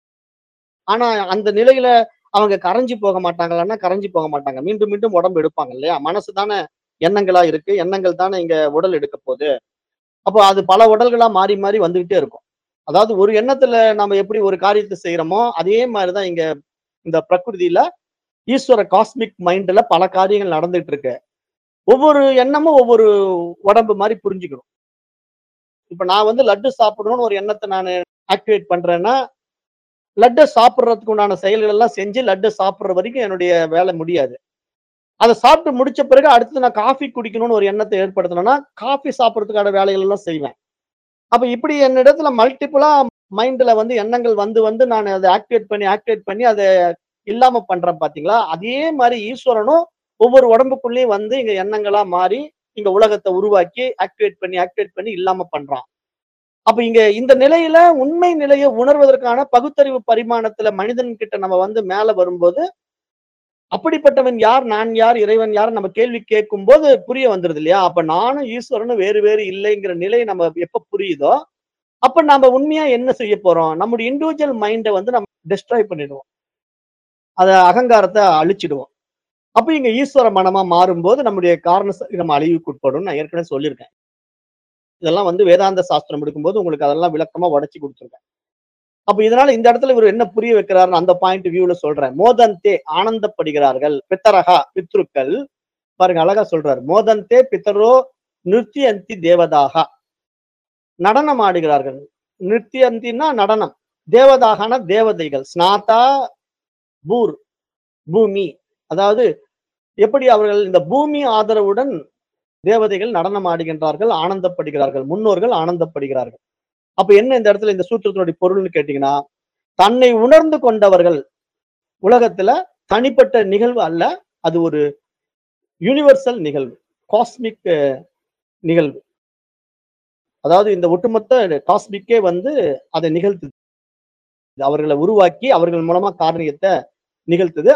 ஆனா அந்த நிலையில அவங்க கரைஞ்சி போக மாட்டாங்களான்னா கரைஞ்சி போக மாட்டாங்க மீண்டும் மீண்டும் உடம்பு எடுப்பாங்க இல்லையா மனசு தானே எண்ணங்களா இருக்கு எண்ணங்கள் தானே இங்க உடல் எடுக்க போகுது அப்போ அது பல உடல்களா மாறி மாறி வந்துகிட்டே இருக்கும் அதாவது ஒரு எண்ணத்துல நம்ம எப்படி ஒரு காரியத்தை செய்யறோமோ அதே மாதிரிதான் இங்க இந்த பிரகிருதியில ஈஸ்வர காஸ்மிக் மைண்ட்ல பல காரியங்கள் நடந்துட்டு இருக்கு ஒவ்வொரு எண்ணமும் ஒவ்வொரு உடம்பு மாதிரி புரிஞ்சுக்கணும் இப்ப நான் வந்து லட்டு சாப்பிடணும்னு ஒரு எண்ணத்தை நான் ஆக்டிவேட் பண்றேன்னா லட்டை சாப்பிட்றதுக்கு உண்டான செயல்கள் எல்லாம் செஞ்சு லட்டை சாப்பிட்ற வரைக்கும் என்னுடைய வேலை முடியாது அதை சாப்பிட்டு முடிச்ச பிறகு அடுத்து நான் காஃபி குடிக்கணும்னு ஒரு எண்ணத்தை ஏற்படுத்தணும்னா காஃபி சாப்பிட்றதுக்கான வேலைகள் எல்லாம் செய்வேன் அப்ப இப்படி என்னிடத்துல மல்டிபிளா மைண்ட்ல வந்து எண்ணங்கள் வந்து வந்து நான் அதை ஆக்டிவேட் பண்ணி ஆக்டிவேட் பண்ணி அதை இல்லாம பண்றேன் பாத்தீங்களா அதே மாதிரி ஈஸ்வரனும் ஒவ்வொரு உடம்புக்குள்ளேயும் வந்து இங்க எண்ணங்களா மாறி இங்க உலகத்தை உருவாக்கி ஆக்டிவேட் பண்ணி ஆக்டிவேட் பண்ணி இல்லாம பண்றான் அப்ப இங்க இந்த நிலையில உண்மை நிலையை உணர்வதற்கான பகுத்தறிவு பரிமாணத்துல மனிதன் கிட்ட நம்ம வந்து மேல வரும்போது அப்படிப்பட்டவன் யார் நான் யார் இறைவன் யார் நம்ம கேள்வி கேட்கும் போது புரிய வந்துருது இல்லையா அப்ப நானும் ஈஸ்வரனும் வேறு வேறு இல்லைங்கிற நிலை நம்ம எப்ப புரியுதோ அப்ப நம்ம உண்மையா என்ன செய்ய போறோம் நம்முடைய இண்டிவிஜுவல் மைண்டை வந்து நம்ம டிஸ்ட்ராய் பண்ணிடுவோம் அத அகங்காரத்தை அழிச்சிடுவோம் அப்ப இங்க ஈஸ்வர மனமா மாறும்போது நம்முடைய காரண நம்ம அழிவுக்கு உட்படும் நான் ஏற்கனவே சொல்லியிருக்கேன் இதெல்லாம் வந்து வேதாந்த சாஸ்திரம் எடுக்கும்போது உங்களுக்கு அதெல்லாம் விளக்கமா உடச்சி கொடுத்துருக்கேன் அப்ப இதனால இந்த இடத்துல இவர் என்ன புரிய வைக்கிறாருன்னு அந்த பாயிண்ட் வியூல சொல்றேன் மோதந்தே ஆனந்தப்படுகிறார்கள் பித்தரகா பித்ருக்கள் பாருங்க அழகா சொல்றாரு மோதந்தே பித்தரோ நிருத்தியந்தி தேவதாகா நடனம் ஆடுகிறார்கள் நிருத்தியந்தின்னா நடனம் தேவதாகனா தேவதைகள் ஸ்நாதா பூர் பூமி அதாவது எப்படி அவர்கள் இந்த பூமி ஆதரவுடன் தேவதைகள் நடனம் ஆடுகின்றார்கள் ஆனந்தப்படுகிறார்கள் முன்னோர்கள் ஆனந்தப்படுகிறார்கள் அப்ப என்ன இந்த இடத்துல இந்த சூத்திரத்தினுடைய பொருள்னு கேட்டீங்கன்னா தன்னை உணர்ந்து கொண்டவர்கள் உலகத்துல தனிப்பட்ட நிகழ்வு அல்ல அது ஒரு யூனிவர்சல் நிகழ்வு காஸ்மிக் நிகழ்வு அதாவது இந்த ஒட்டுமொத்த காஸ்மிக்கே வந்து அதை நிகழ்த்துது அவர்களை உருவாக்கி அவர்கள் மூலமா காரணியத்தை நிகழ்த்துது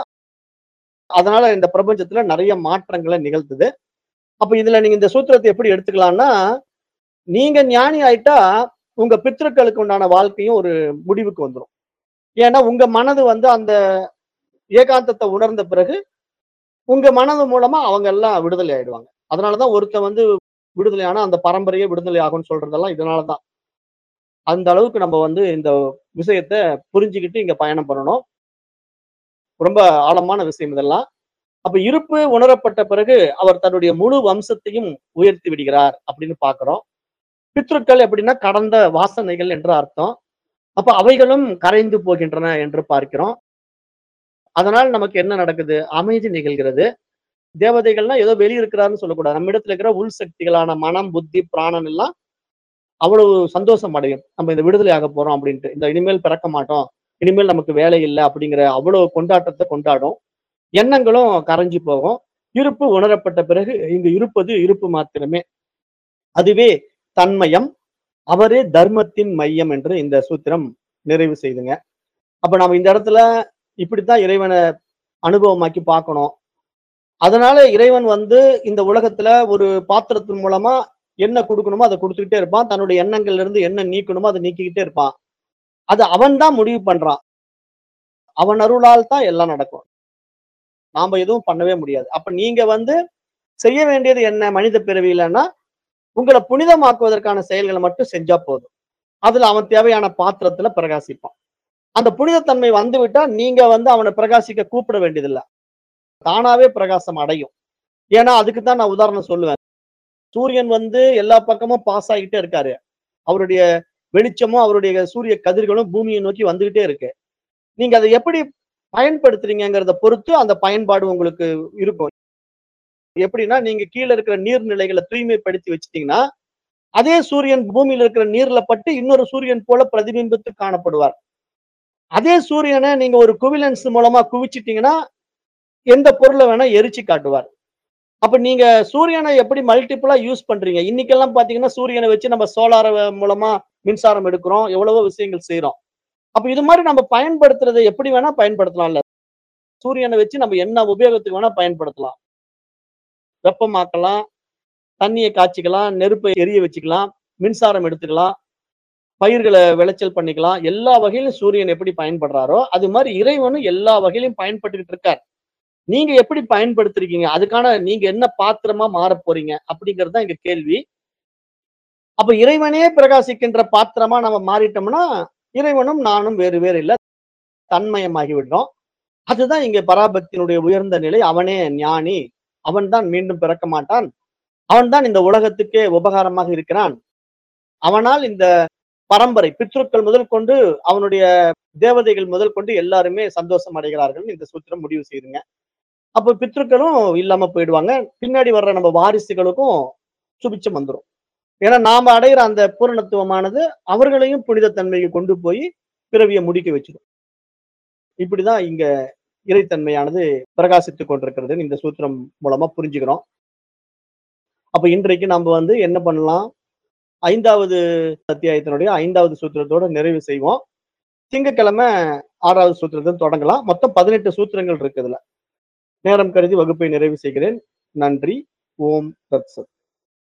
அதனால இந்த பிரபஞ்சத்துல நிறைய மாற்றங்களை நிகழ்த்துது அப்ப இதுல நீங்க இந்த சூத்திரத்தை எப்படி எடுத்துக்கலாம்னா நீங்க ஞானி ஆயிட்டா உங்க பித்ருக்களுக்கு உண்டான வாழ்க்கையும் ஒரு முடிவுக்கு வந்துடும் ஏன்னா உங்க மனது வந்து அந்த ஏகாந்தத்தை உணர்ந்த பிறகு உங்க மனது மூலமா அவங்க எல்லாம் விடுதலை ஆயிடுவாங்க அதனாலதான் ஒருத்தன் வந்து விடுதலை ஆனா அந்த பரம்பரையே விடுதலை ஆகும்னு சொல்றதெல்லாம் இதனாலதான் அந்த அளவுக்கு நம்ம வந்து இந்த விஷயத்த புரிஞ்சுக்கிட்டு இங்க பயணம் பண்ணணும் ரொம்ப ஆழமான விஷயம் இதெல்லாம் அப்ப இருப்பு உணரப்பட்ட பிறகு அவர் தன்னுடைய முழு வம்சத்தையும் உயர்த்தி விடுகிறார் அப்படின்னு பாக்குறோம் பித்ருக்கள் எப்படின்னா கடந்த வாசனைகள் என்று அர்த்தம் அப்ப அவைகளும் கரைந்து போகின்றன என்று பார்க்கிறோம் அதனால் நமக்கு என்ன நடக்குது அமைதி நிகழ்கிறது தேவதைகள்னா ஏதோ வெளியே இருக்கிறாருன்னு சொல்லக்கூடாது நம்ம இடத்துல இருக்கிற உள் சக்திகளான மனம் புத்தி பிராணன் எல்லாம் அவ்வளவு சந்தோஷம் அடையும் நம்ம இந்த விடுதலை ஆக போறோம் அப்படின்ட்டு இந்த இனிமேல் பிறக்க மாட்டோம் இனிமேல் நமக்கு வேலை இல்லை அப்படிங்கிற அவ்வளவு கொண்டாட்டத்தை கொண்டாடும் எண்ணங்களும் கரைஞ்சு போகும் இருப்பு உணரப்பட்ட பிறகு இங்கு இருப்பது இருப்பு மாத்திரமே அதுவே தன்மயம் அவரே தர்மத்தின் மையம் என்று இந்த சூத்திரம் நிறைவு செய்துங்க அப்ப நம்ம இந்த இடத்துல இப்படித்தான் இறைவனை அனுபவமாக்கி பார்க்கணும் அதனால இறைவன் வந்து இந்த உலகத்துல ஒரு பாத்திரத்தின் மூலமா என்ன கொடுக்கணுமோ அதை கொடுத்துக்கிட்டே இருப்பான் தன்னுடைய எண்ணங்கள்ல இருந்து என்ன நீக்கணுமோ அதை நீக்கிக்கிட்டே இருப்பான் அது அவன் தான் முடிவு பண்றான் அவன் அருளால் தான் எல்லாம் நடக்கும் நாம எதுவும் பண்ணவே முடியாது அப்ப நீங்க வந்து செய்ய வேண்டியது என்ன மனித பிறவியிலன்னா உங்களை புனிதமாக்குவதற்கான செயல்களை மட்டும் செஞ்சா போதும் அதுல அவன் தேவையான பாத்திரத்துல பிரகாசிப்பான் அந்த புனிதத்தன்மை வந்து விட்டா நீங்க வந்து அவனை பிரகாசிக்க கூப்பிட வேண்டியதில்லை தானாவே பிரகாசம் அடையும் ஏன்னா அதுக்கு தான் நான் உதாரணம் சொல்லுவேன் சூரியன் வந்து எல்லா பக்கமும் பாஸ் ஆகிட்டே இருக்காரு அவருடைய வெளிச்சமும் அவருடைய சூரிய கதிர்களும் பூமியை நோக்கி வந்துகிட்டே இருக்கு நீங்க அதை எப்படி பயன்படுத்துறீங்கிறத பொறுத்து அந்த பயன்பாடு உங்களுக்கு இருக்கும் எப்படின்னா நீங்க கீழே இருக்கிற நீர்நிலைகளை தூய்மைப்படுத்தி வச்சிட்டீங்கன்னா அதே சூரியன் பூமியில இருக்கிற நீர்ல பட்டு இன்னொரு சூரியன் போல பிரதிபிம்பித்து காணப்படுவார் அதே சூரியனை நீங்க ஒரு குவிலன்ஸ் மூலமா குவிச்சிட்டீங்கன்னா எந்த பொருளை வேணா எரிச்சு காட்டுவார் அப்ப நீங்க சூரியனை எப்படி மல்டிபிளா யூஸ் பண்றீங்க இன்னைக்கெல்லாம் பாத்தீங்கன்னா சூரியனை வச்சு நம்ம சோலார் மூலமா மின்சாரம் எடுக்கிறோம் எவ்வளவோ விஷயங்கள் செய்யறோம் அப்ப இது மாதிரி நம்ம பயன்படுத்துறதை எப்படி வேணா பயன்படுத்தலாம்ல சூரியனை வச்சு நம்ம என்ன உபயோகத்துக்கு வேணா பயன்படுத்தலாம் வெப்பமாக்கலாம் தண்ணியை காய்ச்சிக்கலாம் நெருப்பை எரிய வச்சுக்கலாம் மின்சாரம் எடுத்துக்கலாம் பயிர்களை விளைச்சல் பண்ணிக்கலாம் எல்லா வகையிலும் சூரியன் எப்படி பயன்படுறாரோ அது மாதிரி இறைவனும் எல்லா வகையிலும் பயன்பட்டுக்கிட்டு இருக்கார் நீங்க எப்படி பயன்படுத்திருக்கீங்க அதுக்கான நீங்க என்ன பாத்திரமா மாற போறீங்க அப்படிங்கிறது தான் இங்க கேள்வி அப்ப இறைவனே பிரகாசிக்கின்ற பாத்திரமா நம்ம மாறிட்டோம்னா இறைவனும் நானும் வேறு வேறு இல்ல தன்மயமாகி விடுறோம் அதுதான் இங்க பராபக்தியினுடைய உயர்ந்த நிலை அவனே ஞானி அவன் தான் மீண்டும் பிறக்க மாட்டான் அவன் தான் இந்த உலகத்துக்கே உபகாரமாக இருக்கிறான் அவனால் இந்த பரம்பரை பித்ருக்கள் முதல் கொண்டு அவனுடைய தேவதைகள் முதல் கொண்டு எல்லாருமே சந்தோஷம் அடைகிறார்கள் இந்த சூத்திரம் முடிவு செய்யுங்க அப்ப பித்ருக்களும் இல்லாம போயிடுவாங்க பின்னாடி வர்ற நம்ம வாரிசுகளுக்கும் சுபிச்சம் வந்துடும் ஏன்னா நாம அடைகிற அந்த பூரணத்துவமானது அவர்களையும் புனித தன்மைக்கு கொண்டு போய் பிறவியை முடிக்க வச்சிடும் இப்படிதான் இங்க இறைத்தன்மையானது பிரகாசித்துக் கொண்டிருக்கிறது இந்த சூத்திரம் மூலமா புரிஞ்சுக்கிறோம் அப்ப இன்றைக்கு நம்ம வந்து என்ன பண்ணலாம் ஐந்தாவது அத்தியாயத்தினுடைய ஐந்தாவது சூத்திரத்தோட நிறைவு செய்வோம் திங்கக்கிழமை ஆறாவது சூத்திரத்தை தொடங்கலாம் மொத்தம் பதினெட்டு சூத்திரங்கள் இருக்குதுல நேரம் கருதி வகுப்பை நிறைவு செய்கிறேன் நன்றி ஓம் தத் சத்